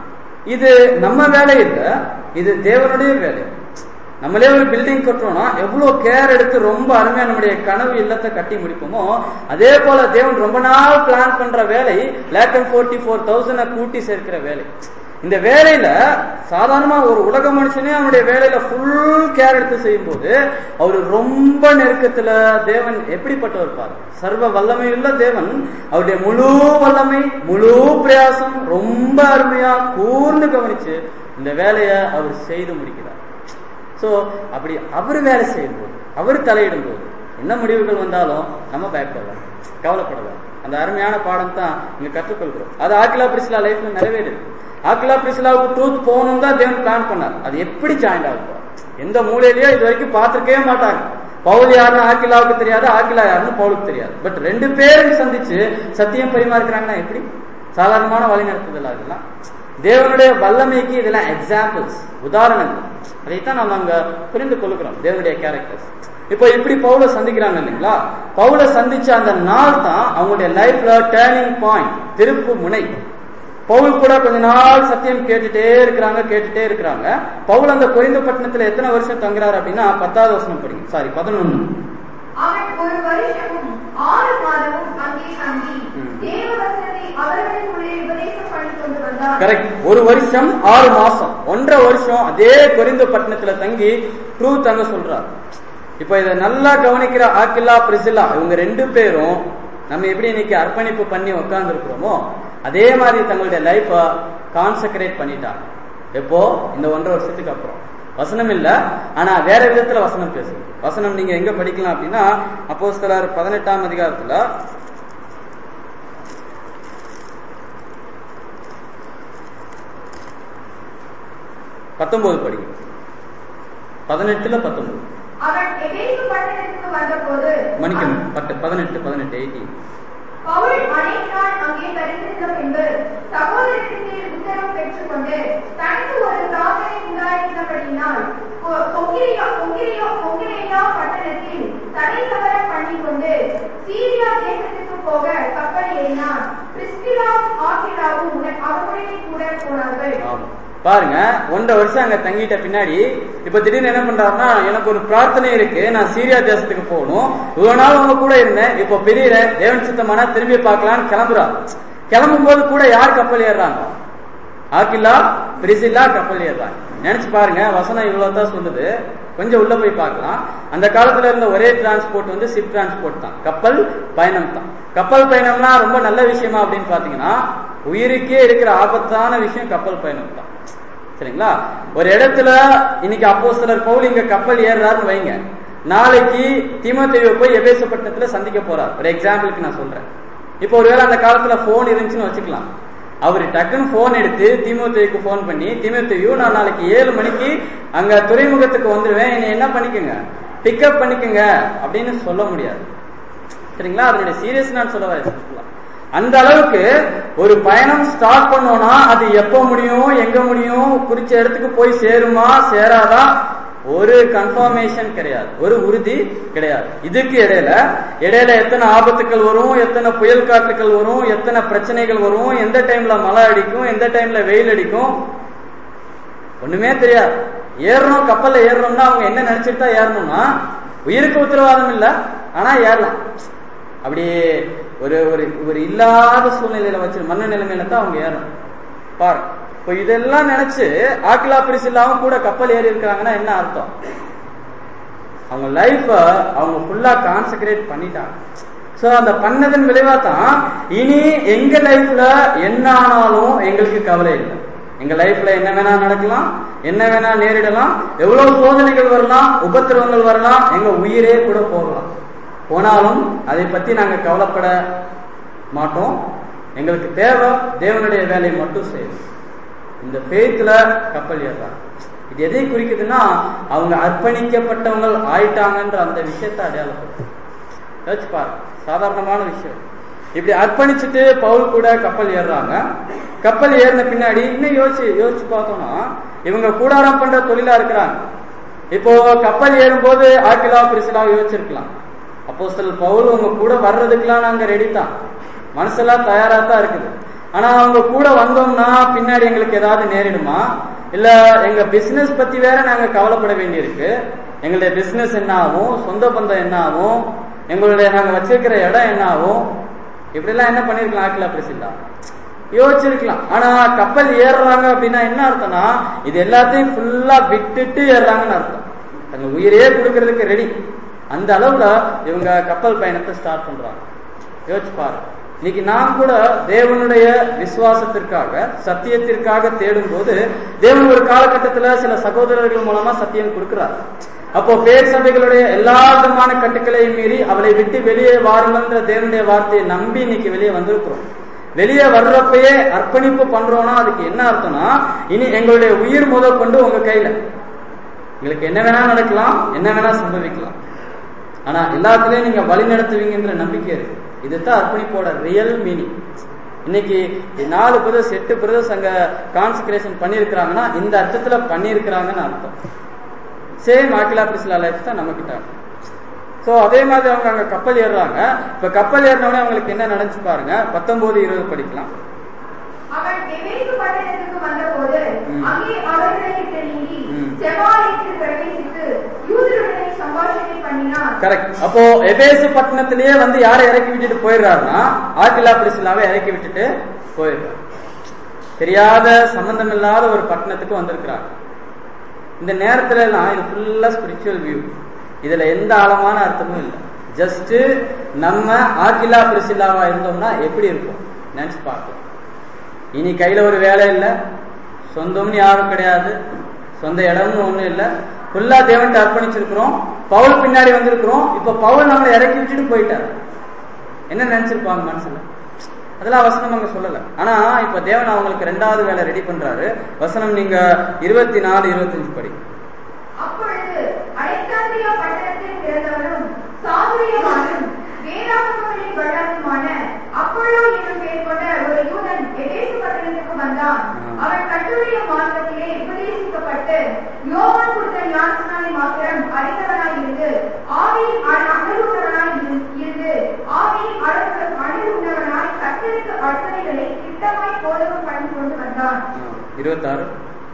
இது நம்ம வேலை இல்லை இது தேவனுடைய வேலை நம்மளே ஒரு பில்டிங் கட்டுறோம்னா எவ்வளவு கேர் எடுத்து ரொம்ப அருமையா நம்முடைய கனவு இல்லத்தை கட்டி முடிப்போமோ அதே போல தேவன் ரொம்ப நாள் பிளான் பண்ற வேலை lakh and forty four thousand கூட்டி சேர்க்கிற வேலை இந்த வேலையில சாதாரணமா ஒரு உலக மனுஷனே அவனுடைய வேலையில ஃபுல் கேர் எடுத்து செய்யும் போது அவரு ரொம்ப நெருக்கத்துல தேவன் எப்படிப்பட்டவர் பாரு சர்வ வல்லமையுள்ள தேவன் அவருடைய முழு வல்லமை முழு பிரயாசம் ரொம்ப அருமையா கூர்ந்து கவனிச்சு இந்த வேலையை அவர் செய்து முடிக்கிறார் சோ அப்படி அவர் வேலை செய்யும் போது அவர் தலையிடும் போது என்ன முடிவுகள் வந்தாலும் நம்ம பயப்படலாம் கவலைப்படலாம் அந்த அருமையான பாடம் தான் இங்க கற்றுக்கொள்கிறோம் அது ஆக்கிலா பிரிசிலா லைஃப்ல நிறைவேறுது ஆக்கிலா பிரிசிலாவுக்கு ட்ரூத் போகணும் தான் தேவன் பிளான் பண்ணார் அது எப்படி ஜாயின் ஆகும் எந்த மூலையிலயோ இது வரைக்கும் பார்த்திருக்கவே மாட்டாங்க பவுல் யாருன்னு ஆக்கிலாவுக்கு தெரியாது ஆக்கிலா யாருன்னு பவுலுக்கு தெரியாது பட் ரெண்டு பேரும் சந்திச்சு சத்தியம் பரிமாறுக்கிறாங்கன்னா எப்படி சாதாரணமான வழி நடத்துதல் அதெல்லாம் தேவனுடைய வல்லமைக்கு இதெல்லாம் எக்ஸாம்பிள்ஸ் உதாரணங்கள் அதைத்தான் நம்ம அங்க புரிந்து கொள்கிறோம் தேவனுடைய கேரக்டர்ஸ் இப்போ இப்படி பவுல சந்திக்கிறாங்க இல்லைங்களா பவுல சந்திச்ச அந்த நாள் தான் அவங்களுடைய லைஃப்ல டேர்னிங் பாயிண்ட் திருப்பு முனை பவுல் கூட கொஞ்ச நாள் சத்தியம் கேட்டுட்டே இருக்கிறாங்க கேட்டுட்டே இருக்கிறாங்க பவுல் அந்த குறைந்த பட்டணத்துல எத்தனை வருஷம் தங்குறாரு அப்படின்னா பத்தாவது வருஷம் படிங்க சாரி பதினொன்னு அவன் ஒரு வருஷமும் ஆறு மாதமும் அங்கே தங்கி ம். தேவ வசனத்தை அவர்களுக்குள்ளே உபதேசம் பண்ணி கொண்டு வந்தான் கரெக்ட் ஒரு வருஷம் ஆறு மாசம் ஒன்றரை வருஷம் அதே குறைந்த பட்டணத்துல தங்கி ட்ரூத் அங்க சொல்றார் இப்ப இதை நல்லா கவனிக்கிற ஆக்கில்லா பிரிசில்லா இவங்க ரெண்டு பேரும் நம்ம எப்படி இன்னைக்கு அர்ப்பணிப்பு பண்ணி உட்கார்ந்து இருக்கிறோமோ அதே மாதிரி தங்களுடைய லைஃப கான்சென்ட்ரேட் பண்ணிட்டாங்க எப்போ இந்த ஒன்றரை வருஷத்துக்கு அப்புறம் வசனம் இல்ல ஆனா வேற விதத்துல வசனம் பேசுது வசனம் நீங்க எங்க படிக்கலாம் அப்படின்னா அப்போஸ்தலர் பதினெட்டாம் அதிகாரத்துல பத்தொன்பது படிங்க பதினெட்டுல பத்தொன்பது அவன் எபேசு பட்டணத்துக்கு வந்தபோது மன்னிக்கணும் பத்து பதினெட்டு பதினெட்டு எயிட்டீன் பவுல் அநேக நாள் அங்கே தரித்திருந்த பின்பு சகோதரத்திற்கு உத்தரவு பெற்றுக்கொண்டு தனக்கு ஒரு சாதனை உண்டாயிருந்தபடியினால் கொ- கொங்கிரியா கொங்கிரியா கொங்கிரியா பட்டணத்தில் தடை தவற பண்ணிக்கொண்டு சீரியா தேசத்துக்கு போக கப்பல் ஏறினான் பிரிஸ்கிலா ஆக்கிலாவும் உடன் அவர்களுடைய கூட போனார்கள் ஆமா. பாருங்க ஒன்றரை வருஷம் அங்க தங்கிட்ட பின்னாடி இப்ப திடீர்னு என்ன பண்றாருன்னா எனக்கு ஒரு பிரார்த்தனை இருக்கு நான் சீரியா தேசத்துக்கு போகணும் இவ்வளவு நாள் உங்க கூட இருந்தேன் இப்போ பெரிய தேவன் சித்தமான திரும்பி பார்க்கலான்னு கிளம்புறார் கிளம்பும் போது கூட யார் கப்பல் ஏறுறாங்க ஆக்கில்லா பிரிசில்லா கப்பல் ஏறுறாங்க நினைச்சு பாருங்க வசனம் இவ்வளவு தான் சொல்லுது கொஞ்சம் உள்ள போய் பார்க்கலாம் அந்த காலத்துல இருந்த ஒரே டிரான்ஸ்போர்ட் வந்து ஷிப் டிரான்ஸ்போர்ட் தான் கப்பல் பயணம் தான் கப்பல் பயணம்னா ரொம்ப நல்ல விஷயமா அப்படின்னு பாத்தீங்கன்னா உயிருக்கே இருக்கிற ஆபத்தான விஷயம் கப்பல் பயணம் தான் சரிங்களா ஒரு இடத்துல இன்னைக்கு அப்போ சிலர் பவுல் இங்க கப்பல் ஏறுறாருன்னு வைங்க நாளைக்கு தீமோத்தேயுவை போய் எபேசப்பட்டத்துல சந்திக்க போறார் ஒரு எக்ஸாம்பிளுக்கு நான் சொல்றேன் இப்போ ஒருவேளை அந்த காலத்துல போன் இருந்துச்சுன்னு வச்சுக்கலாம் அவர் டக்குன்னு போன் எடுத்து தீமோத்தேயுக்கு போன் பண்ணி தீமோத்தேயு நான் நாளைக்கு ஏழு மணிக்கு அங்க துறைமுகத்துக்கு வந்துருவேன் என்னை என்ன பண்ணிக்கோங்க பிக்கப் பண்ணிக்கோங்க அப்படின்னு சொல்ல முடியாது சரிங்களா அதனுடைய சீரியஸ் நான் சொல்ல வரேன் simple-ஆ. அந்த அளவுக்கு ஒரு பயணம் ஸ்டார்ட் பண்ணோம்னா அது எப்ப முடியும் எங்க முடியும் குறிச்ச இடத்துக்கு போய் சேருமா சேராதா ஒரு கன்ஃபர்மேஷன் கிடையாது ஒரு உறுதி கிடையாது இதுக்கு இடையில இடையில எத்தனை ஆபத்துக்கள் வரும் எத்தனை புயல் காற்றுகள் வரும் எத்தனை பிரச்சனைகள் வரும் எந்த டைம்ல மழை அடிக்கும் எந்த டைம்ல வெயில் அடிக்கும் ஒண்ணுமே தெரியாது ஏறணும் கப்பல்ல ஏறணும்னா அவங்க என்ன நினைச்சிட்டு தான் ஏறணும்னா உயிருக்கு உத்தரவாதம் இல்ல ஆனா ஏறலாம் அப்படியே ஒரு ஒரு ஒரு இல்லாத சூழ்நிலையில வச்சு மண்ண நிலைமையில தான் அவங்க ஏறணும் பாரு இப்போ இதெல்லாம் நினைச்சு ஆக்கிலா பிரிசில்லாவும் கூட கப்பல் ஏறி இருக்கிறாங்கன்னா என்ன அர்த்தம் அவங்க லைஃப அவங்க ஃபுல்லா கான்சென்ட்ரேட் பண்ணிட்டாங்க சோ அந்த பண்ணதன் விளைவா தான் இனி எங்க லைஃப்ல என்ன ஆனாலும் எங்களுக்கு கவலை இல்லை எங்க லைஃப்ல என்ன வேணா நடக்கலாம் என்ன வேணா நேரிடலாம் எவ்வளவு சோதனைகள் வரலாம் உபத்திரவங்கள் வரலாம் எங்க உயிரே கூட போகலாம் போனாலும் அதை பத்தி நாங்க கவலைப்பட மாட்டோம் எங்களுக்கு தேவை தேவனுடைய வேலையை மட்டும் செய்யணும் இந்த பேத்துல கப்பல் ஏறாங்க இது எதை குறிக்குதுன்னா அவங்க அர்ப்பணிக்கப்பட்டவங்க ஆயிட்டாங்கன்ற அந்த விஷயத்தை அடையாளப்படுத்து யோசிச்சு பாரு சாதாரணமான விஷயம் இப்படி அர்ப்பணிச்சுட்டு பவுல் கூட கப்பல் ஏறுறாங்க கப்பல் ஏறின பின்னாடி இன்னும் யோசிச்சு யோசிச்சு பார்த்தோம்னா இவங்க கூடாரம் பண்ற தொழிலா இருக்கிறாங்க இப்போ கப்பல் ஏறும்போது ஆக்கிலா பிரிசிலா யோசிச்சிருக்கலாம் அப்போ சில பவுல் உங்க கூட வர்றதுக்கெல்லாம் நாங்க ரெடி தான் மனசெல்லாம் தயாரா தான் இருக்குது ஆனா அவங்க கூட வந்தோம்னா பின்னாடி எங்களுக்கு ஏதாவது நேரிடுமா இல்ல எங்க பிசினஸ் பத்தி வேற நாங்க கவலைப்பட வேண்டியிருக்கு எங்களுடைய பிசினஸ் என்ன ஆகும் சொந்த பந்தம் என்ன ஆகும் எங்களுடைய நாங்க வச்சிருக்கிற இடம் என்ன ஆகும் இப்படி எல்லாம் என்ன பண்ணிருக்கலாம் ஆக்கிலா பிரிசில்லா யோசிச்சிருக்கலாம் ஆனா கப்பல் ஏறுறாங்க அப்படின்னா என்ன அர்த்தம்னா இது எல்லாத்தையும் ஃபுல்லா விட்டுட்டு ஏறுறாங்கன்னு அர்த்தம் தங்க உயிரே கொடுக்கறதுக்கு ரெடி அந்த அளவுல இவங்க கப்பல் பயணத்தை ஸ்டார்ட் பண்றாங்க யோசிச்சு பாரு இன்னைக்கு நாம் கூட தேவனுடைய விசுவாசத்திற்காக சத்தியத்திற்காக தேடும் போது தேவன் ஒரு காலகட்டத்துல சில சகோதரர்கள் மூலமா சத்தியம் கொடுக்கிறார் அப்போ பேர் சபைகளுடைய எல்லா விதமான கட்டுக்களையும் மீறி அவளை விட்டு வெளியே வாருங்கன்ற தேவனுடைய வார்த்தையை நம்பி இன்னைக்கு வெளியே வந்திருக்கிறோம் வெளியே வர்றப்பயே அர்ப்பணிப்பு பண்றோம்னா அதுக்கு என்ன அர்த்தம்னா இனி எங்களுடைய உயிர் முதல் கொண்டு உங்க கையில உங்களுக்கு என்ன வேணா நடக்கலாம் என்ன வேணா சம்பவிக்கலாம் ஆனா எல்லாத்துலயும் நீங்க வழி நடத்துவீங்கன்ற நம்பிக்கை இருக்கு இதுதான் அர்ப்பணிப்போட ரியல் மீனிங் இன்னைக்கு நாலு பிரதர்ஸ் எட்டு பிரதர்ஸ் அங்க கான்சன்ட்ரேஷன் பண்ணிருக்கிறாங்கன்னா இந்த அர்த்தத்துல பண்ணிருக்கிறாங்கன்னு அர்த்தம் சேம் ஆக்கிலா பிரிசிலா லைஃப் தான் நம்ம கிட்ட சோ அதே மாதிரி அவங்க அங்க கப்பல் ஏறுறாங்க இப்ப கப்பல் ஏறினவனே அவங்களுக்கு என்ன நடந்துச்சு பாருங்க பத்தொன்பது இருபது படிக்கலாம் அவன் எபேசு பட்டணத்துக்கு வந்தபோது ம். அங்கே அவர்களை விட்டு நீங்கி ம். செவ்வாயத்தில் பிரவேசித்து யூதருடனே சம்பாஷணை பண்ணினான் கரெக்ட் அப்போ எபேசு பட்டணத்திலேயே வந்து யாரை இறக்கி விட்டுட்டு போயிடுறாருன்னா ஆக்கிலா பிரிசிலாவை இறக்கி விட்டுட்டு போயிடுறாரு தெரியாத சம்பந்தம் இல்லாத ஒரு பட்டணத்துக்கு வந்திருக்கிறாங்க இந்த நேரத்துல எல்லாம் இது ஃபுல்லா ஸ்பிரிச்சுவல் வியூ இதுல எந்த ஆழமான அர்த்தமும் இல்லை ஜஸ்ட் நம்ம ஆக்கிலா பிரிசிலாவா இருந்தோம்னா எப்படி இருக்கும் நினைச்சு பார்க்கலாம் இனி கையில ஒரு வேலை இல்லை சொந்தம்னு யாரும் கிடையாது சொந்த இடம்னு ஒண்ணும் இல்லை ஃபுல்லா தேவன்ட்டு அர்ப்பணிச்சிருக்கிறோம் பவுல் பின்னாடி வந்திருக்கிறோம் இப்ப பவுல் நம்மளை இறக்கி விட்டுட்டு போயிட்டார் என்ன நினைச்சிருப்பாங்க மனசுல அதெல்லாம் வசனம் அங்க சொல்லல ஆனா இப்ப தேவன் அவங்களுக்கு ரெண்டாவது வேலை ரெடி பண்றாரு வசனம் நீங்க இருபத்தி நாலு இருபத்தஞ்சு படி அப்பொழுது அலெக்சாந்திரியா பட்டணத்தில் பிறந்தவனும் சாதுரியவானும் வேதாகமங்களின் வல்லவனுமான அப்பொல்லோ என்னும் பெயர் கொண்ட ஒரு யூதன் எபேசு பட்டணத்துக்கு வந்தான் ஆ. அவன் கட்டுரைய மார்க்கத்திலே உபதேசிக்கப்பட்டு யோவான் கொடுத்த ஞானஸ்நானை மாத்திரம் அறிந்தவனாய் இருந்து ஆவியில் அணுகுண்டவனாய் இருந்து ஆவியில் அழகு அணுகுண்டவனாய் கத்தருக்கு அர்ப்பணிகளை திட்டமாய் போதகம் பண்ணி கொண்டு வந்தான் இருபத்தாறு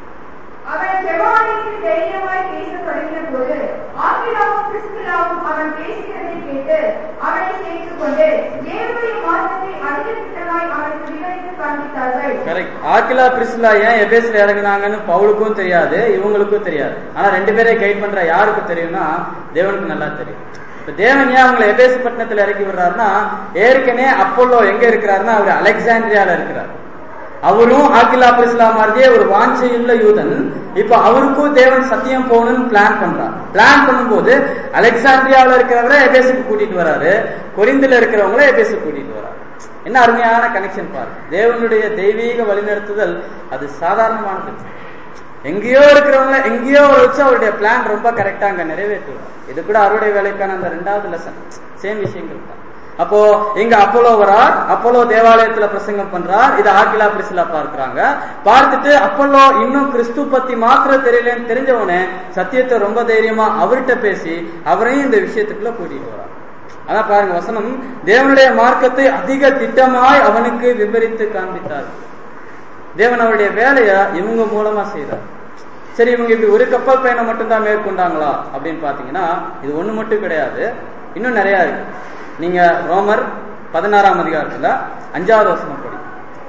அவன் செவ்வாய்க்கு தைரியமாய் பேசத் தொடங்கின போது ஆக்கிலாவும் பிரிஸ்கிலாவும் அவன் பேசுகிறதை கேட்டு அவனை சேர்த்துக் கொண்டு தேவனுடைய மார்க்கத்தை அதிக திட்டமாய் அவனுக்கு விவரித்து காண்பித்தார்கள் கரெக்ட் ஆக்கிலா பிரிஸ்லா ஏன் எபேஸ்ல இறங்குனாங்கன்னு பவுலுக்கும் தெரியாது இவங்களுக்கும் தெரியாது ஆனா ரெண்டு பேரை கைட் பண்ற யாருக்கு தெரியும்னா தேவனுக்கு நல்லா தெரியும் இப்ப தேவன் ஏன் அவங்களை எபேசு பட்டணத்துல இறக்கி விடுறாருன்னா ஏற்கனவே அப்போலோ எங்க இருக்கிறாருன்னா அவர் அலெக்சாண்ட்ரியால இருக்கிறார் அவரும் ஆக்கிலா பிரிஸ்லா மாதிரியே ஒரு வாஞ்சையுள்ள யூதன் இப்ப அவருக்கும் தேவன் சத்தியம் போகணும்னு பிளான் பண்றார் பிளான் பண்ணும்போது அலெக்சாண்ட்ரியாவில் இருக்கிறவரை எபேசுக்கு கூட்டிட்டு வராரு கொரிந்தில இருக்கிறவங்கள எபேசுக்கு கூட்டிட்டு வராரு என்ன அருமையான கனெக்ஷன் பாரு தேவனுடைய தெய்வீக வழிநடத்துதல் அது சாதாரணமானது எங்கேயோ இருக்கிறவங்கள எங்கேயோ வச்சு அவருடைய பிளான் ரொம்ப கரெக்டா அங்க நிறைவேற்றுவார் இது கூட அறுவடை வேலைக்கான அந்த ரெண்டாவது லெசன் சேம் விஷயங்கள் தான் அப்போ இங்க அப்போலோ வரார் அப்போலோ தேவாலயத்துல பிரசங்கம் பண்றார் இதை ஆக்கிலா பிரிசிலா பார்க்கிறாங்க பார்த்துட்டு அப்போலோ இன்னும் கிறிஸ்து பத்தி மாத்திரம் தெரியலன்னு தெரிஞ்சவனே சத்தியத்தை ரொம்ப தைரியமா அவர்கிட்ட பேசி அவரையும் இந்த விஷயத்துக்குள்ள கூட்டிட்டு வரார் அதான் பாருங்க வசனம் தேவனுடைய மார்க்கத்தை அதிக திட்டமாய் அவனுக்கு விவரித்து காண்பித்தார் தேவன் அவருடைய வேலைய இவங்க மூலமா செய்தார் சரி இவங்க இப்படி ஒரு கப்பல் பயணம் மட்டும்தான் மேற்கொண்டாங்களா அப்படின்னு பாத்தீங்கன்னா இது ஒண்ணு மட்டும் கிடையாது இன்னும் நிறைய இருக்கு நீங்க ரோமர் பதினாறாம் அதிகாரத்துல அஞ்சாவது வசனம் படி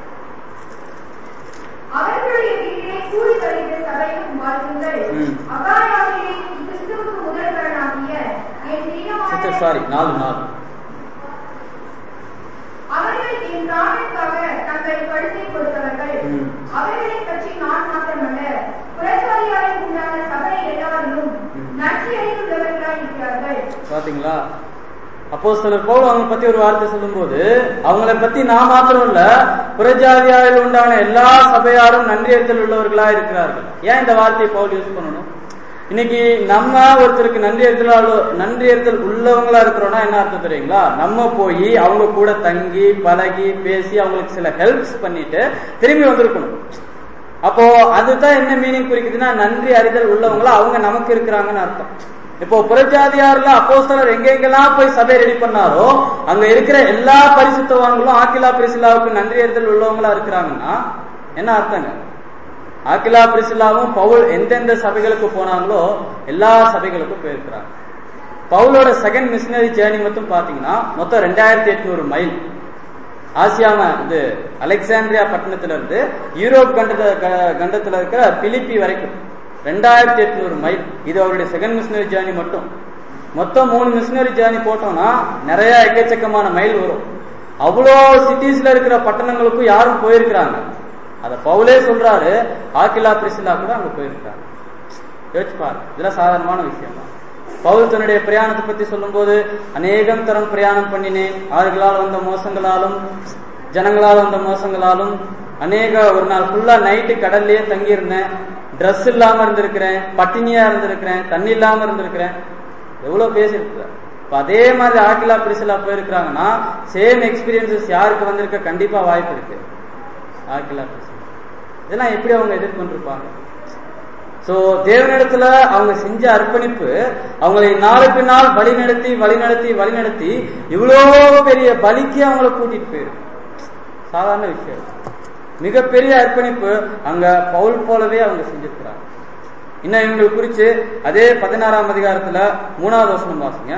அவர்களுடைய வீட்டிலே கூடி வருகிற சபையும் வாழ்த்துங்கள் ம். அகாயாவிலே கிறிஸ்துவுக்கு முதல்வராகிய என் சிஸ்டர் பிரியமான சாரி நாலு நாலு அவர்கள் என் பிராணனுக்காக தங்கள் கழுத்தை கொடுத்தவர்கள் ம். அவர்களை பற்றி நான் மாத்திரமல்ல புறசாலியாய் உண்டான சபை எல்லாரிலும் ம். நற்செய்தியுள்ளவர்களாய் இருக்கிறார்கள் பாத்தீங்களா அப்போ சிலர் பவுல் அவங்க பத்தி ஒரு வார்த்தை சொல்லும்போது அவங்கள பத்தி நான் மாத்திரம் இல்ல புறஜாதியாரில் உண்டான எல்லா சபையாரும் நன்றியத்தில் உள்ளவர்களா இருக்கிறார்கள் ஏன் இந்த வார்த்தையை பவுல் யூஸ் பண்ணணும் இன்னைக்கு நம்ம ஒருத்தருக்கு நன்றியத்தில் நன்றியத்தில் உள்ளவங்களா இருக்கிறோம்னா என்ன அர்த்தம் தெரியுங்களா நம்ம போய் அவங்க கூட தங்கி பழகி பேசி அவங்களுக்கு சில ஹெல்ப்ஸ் பண்ணிட்டு திரும்பி வந்திருக்கணும் அப்போ அதுதான் என்ன மீனிங் குறிக்குதுன்னா நன்றி அறிதல் உள்ளவங்களா அவங்க நமக்கு இருக்கிறாங்கன்னு அர்த்தம் இப்போ புறஜாதியார்ல அப்போஸ்தலர் எங்கெங்கெல்லாம் போய் சபை ரெடி பண்ணாரோ அங்க இருக்கிற எல்லா பரிசுத்தவான்களும் ஆக்கிலா பிரிசிலாவுக்கு நன்றி அறிதல் உள்ளவங்களா இருக்கிறாங்கன்னா என்ன அர்த்தங்க ஆக்கிலா பிரிசிலாவும் பவுல் எந்தெந்த சபைகளுக்கு போனாங்களோ எல்லா சபைகளுக்கும் போயிருக்கிறாங்க பவுலோட செகண்ட் மிஷினரி ஜேர்னி மட்டும் பாத்தீங்கன்னா மொத்தம் ரெண்டாயிரத்தி எட்நூறு மைல் ஆசியாம இது அலெக்சாண்ட்ரியா பட்டணத்துல இருந்து யூரோப் கண்டத க- கண்டத்துல இருக்கிற பிலிப்பி வரைக்கும் ரெண்டாயிரத்தி எட்நூறு மைல் இது அவருடைய செகண்ட் மிஷினரி ஜேர்னி மட்டும் மொத்தம் மூணு மிஷினரி ஜேர்னி போட்டோம்னா நிறைய எக்கச்சக்கமான மைல் வரும் அவ்வளோ சிட்டிஸ்ல இருக்கிற பட்டணங்களுக்கும் யாரும் போயிருக்கிறாங்க அத பவுலே சொல்றாரு ஆக்கிலா பிரிசிலா கூட அங்க போயிருக்காங்க யோசிச்சு பாரு இதெல்லாம் சாதாரணமான விஷயம் தான் பவுல் தன்னுடைய பிரயாணத்தை பத்தி சொல்லும்போது அநேகம் தரம் பிரயாணம் பண்ணினேன் ஆறுகளால் வந்த மோசங்களாலும் ஜனங்களால் வந்த மோசங்களாலும் அநேக ஒரு நாள் ஃபுல்லா நைட்டு கடல்லயே தங்கியிருந்தேன் Dress இல்லாம இருந்திருக்கிறேன் பட்டினியா இருந்திருக்கிறேன் தண்ணி இல்லாம இருந்திருக்கிறேன் எவ்வளவு பேசியிருக்கிறார் இப்ப அதே மாதிரி ஆக்கிலா பிரிசிலா போயிருக்கிறாங்கன்னா சேம் எக்ஸ்பீரியன்சஸ் யாருக்கு வந்திருக்க கண்டிப்பா வாய்ப்பு இருக்கு ஆக்கிலா பிரிசிலா இதெல்லாம் எப்படி அவங்க எதிர்கொண்டிருப்பாங்க சோ தேவனிடத்துல அவங்க செஞ்ச அர்ப்பணிப்பு அவங்களை நாளுக்கு நாள் வழி நடத்தி வழி நடத்தி வழி நடத்தி இவ்வளோ பெரிய பலிக்கு அவங்கள கூட்டிட்டு போயிருக்கு சாதாரண விஷயம் மிகப்பெரிய அர்ப்பணிப்பு அங்க பவுல் போலவே அவங்க செஞ்சிருக்கிறாங்க இன்னும் இவங்களை குறிச்சு அதே பதினாறாம் அதிகாரத்துல மூணாவது வசனம் வாசிங்க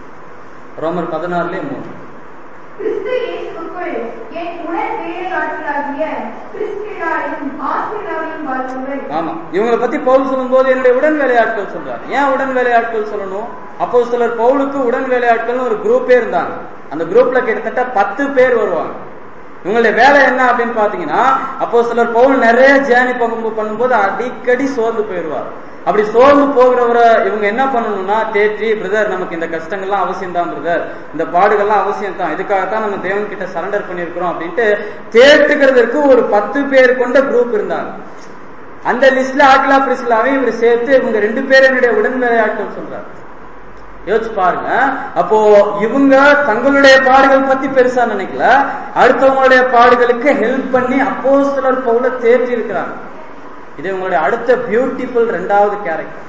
ரோமர் பதினாறுலயே மூணு கிறிஸ்து இயேசுவுக்குள் என் உடன் வேலையாட்களாகிய கிறிஸ்தியராயும் ஆசிரியராயும் வாழ்த்துங்கள் ஆமா இவங்களை பத்தி பவுல் சொல்லும்போது என்னுடைய உடன் வேலையாட்கள் சொல்றாரு ஏன் உடன் வேலையாட்கள் சொல்லணும் அப்போ சிலர் பவுலுக்கு உடன் வேலையாட்கள்னு ஒரு குரூப்பே இருந்தாங்க அந்த குரூப்ல கிட்டத்தட்ட பத்து பேர் வருவாங்க இவங்களுடைய வேலை என்ன அப்படின்னு பாத்தீங்கன்னா அப்போ சிலர் பவுல் நிறைய ஜேர்னி பங்கு பண்ணும்போது அடிக்கடி சோர்ந்து போயிடுவார் அப்படி சோர்ந்து போகிறவரை இவங்க என்ன பண்ணணும்னா தேற்றி பிரதர் நமக்கு இந்த கஷ்டங்கள்லாம் அவசியம் தான் பிரதர் இந்த பாடுகள்லாம் அவசியம் தான் இதுக்காகத்தான் நம்ம தேவன் கிட்ட சரண்டர் பண்ணியிருக்கிறோம் அப்படின்ட்டு தேற்றுகிறதற்கு ஒரு பத்து பேர் கொண்ட குரூப் இருந்தாங்க அந்த லிஸ்ட்ல ஆக்கிலா பிரிஸ்லாவையும் இவர் சேர்த்து இவங்க ரெண்டு பேரும் என்னுடைய உடன் வேலையாட்கள் சொல்றாரு யோசிச்சு பாருங்க அப்போ இவங்க தங்களுடைய பாடுகள் பத்தி பெருசா நினைக்கல அடுத்தவங்களுடைய பாடுகளுக்கு ஹெல்ப் பண்ணி அப்போ சிலர் பவுல தேர்த்தி இருக்கிறாங்க இது உங்களுடைய அடுத்த பியூட்டிஃபுல் ரெண்டாவது கேரக்டர்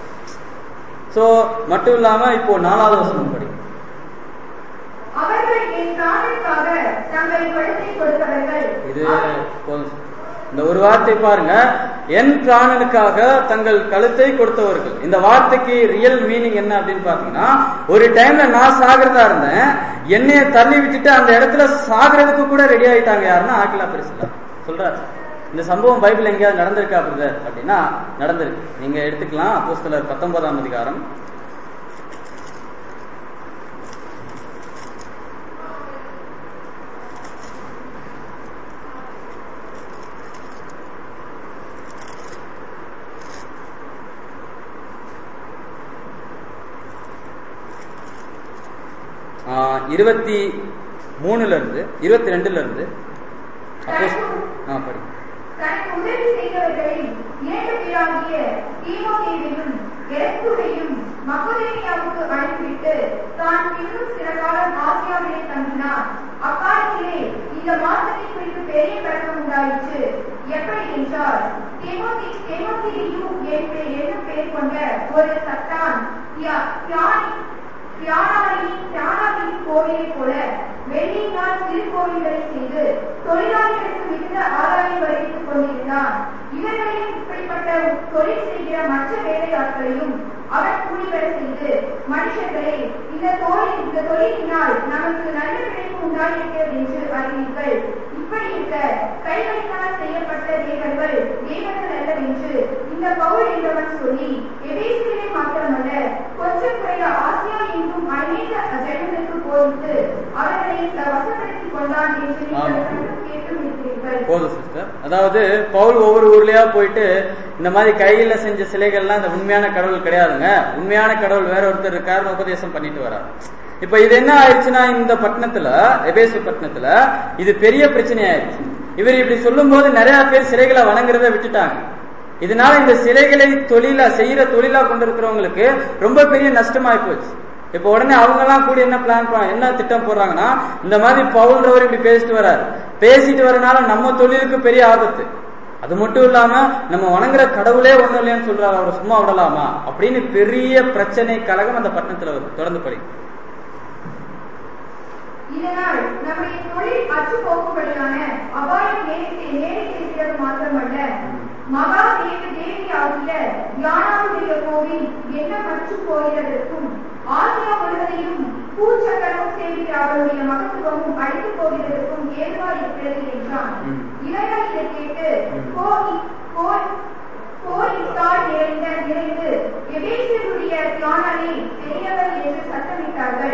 சோ மட்டும் இல்லாம இப்போ நாலாவது வசனம் படி அவர்கள் என் பிராணனுக்காக தங்கள் கழுத்தை கொடுத்தவர்கள் இது போதும். இந்த ஒரு வார்த்தை பாருங்க என் பிராணனுக்காக தங்கள் கழுத்தை கொடுத்தவர்கள் இந்த வார்த்தைக்கு ரியல் மீனிங் என்ன அப்படின்னு பாத்தீங்கன்னா ஒரு டைம்ல நான் சாகிறதா இருந்தேன் என்னைய தள்ளி விட்டுட்டு அந்த இடத்துல சாகிறதுக்கு கூட ரெடி ஆயிட்டாங்க யாருன்னா ஆக்கிலா பெருசுல சொல்றாரு இந்த சம்பவம் பைபிள் எங்கேயாவது நடந்திருக்கா பிரதர் அப்படின்னா நடந்திருக்கு நீங்க எடுத்துக்கலாம் அப்போஸ்தலர் பத்தொன்பதாம் அதிகாரம் ஆஹ் இருபத்தி மூணுல இருந்து இருபத்தி ரெண்டுல இருந்து அப்போஸ் ஆ படி தனக்கு உதவி செய்தவர்களில் இரண்டு பேராகிய தீமோத்தேயுவையும் எரஸ்துவையும் மக்கதேனியாவுக்கு அனுப்பிவிட்டு தான் இன்னும் சில காலம் ஆசியாவிலே தங்கினான் அக்காலத்திலே இந்த மாசத்தை குறித்து பெரிய கழகம் உண்டாயிற்று எப்படி என்றால் தீமோத்தி தீமோத்தேயு என்று என்னும் பெயர் கொண்ட ஒரு சத்தான் தியா- தியானி தியானாவின் தியானாவின் கோவிலைப் போல வெள்ளியினால் சிறு கோவில்களை செய்து தொழிலாளிகளுக்கு மிகுந்த ஆதாயம் வருவித்துக் கொண்டிருந்தான் இவர்களையும் இப்படி செய்யப்பட்ட தொழில் செய்கிற மற்ற வேலையாட்களையும் அவர் கூலி பெற செய்து மனுஷர்களே இந்த தொழில் இந்த தொழிலினால் நமக்கு நல்ல விளைவு உண்டாயிருக்கிறது என்று அறிவீர்கள் இப்படி இருக்க கைகளினால் செய்யப்பட்ட தேவர்கள் தேவர்கள் அல்லவென்று இந்த பவுல் என்பவன் சொல்லி எபேசிலே மாத்திரமல்ல கொஞ்சம் குறைய ஆசியா எங்கும் அநேக ஜனங்களுக்கு போதித்து அவர்களை வசப்படுத்திக் கொண்டான் என்று நீங்கள் ஆமா. கண்டும் கேட்டும் இருக்கிறீர்கள் போதும் சிஸ்டர் அதாவது பவுல் ஒவ்வொரு ஊர்லயா போயிட்டு இந்த மாதிரி கையில செஞ்ச சிலைகள்லாம் இந்த உண்மையான கடவுள் கிடையாதுங்க உண்மையான கடவுள் வேற ஒருத்தர் இருக்காருன்னு உபதேசம் பண்ணிட்டு வரார் இப்ப இது என்ன ஆயிடுச்சுன்னா இந்த பட்டணத்துல எபேசு பட்டணத்துல இது பெரிய பிரச்சனை ஆயிடுச்சு இவர் இப்படி சொல்லும் போது நிறைய பேர் சிலைகளை வணங்குறத விட்டுட்டாங்க இதனால இந்த சிலைகளை தொழிலா செய்யற தொழிலா கொண்டிருக்கிறவங்களுக்கு ரொம்ப பெரிய நஷ்டமாயி போச்சு இப்ப உடனே அவங்க எல்லாம் கூடி என்ன பிளான் என்ன திட்டம் போடுறாங்கன்னா இந்த மாதிரி பவுல்ன்றவர் இப்படி பேசிட்டு வர்றாரு பேசிட்டு வரனால நம்ம தொழிலுக்கு பெரிய ஆபத்து அது மட்டும் இல்லாம நம்ம வணங்குற கடவுளே ஒண்ணும் இல்லைன்னு சொல்றாரு அவரை சும்மா விடலாமா அப்படின்னு பெரிய பிரச்சனை கழகம் அந்த பட்டணத்துல வருது தொடர்ந்து படி இதனால் நம்முடைய தொழில் அற்று போகும்படியான அபாயம் நேரிட்டு நேரிட்டு இருக்கிறது மாத்திரமல்ல மகா தேவ தேவி ஆகிய யானாவுடைய கோவில் என்ன மற்று போகிறதற்கும் ஆசியா முழுவதையும் பூச்சக்கரமும் சேவிக்கிற அவருடைய மகத்துவமும் அழித்து போகிறதற்கும் ஏதுவா இருக்கிறது என்றான் ம். இவர்கள் இதை கேட்டு ம். கோய் கோய் கோயித்தால் நிறைந்த நிறைந்து எபேசியருடைய யானானை பெரியவர் என்று சத்தமிட்டார்கள்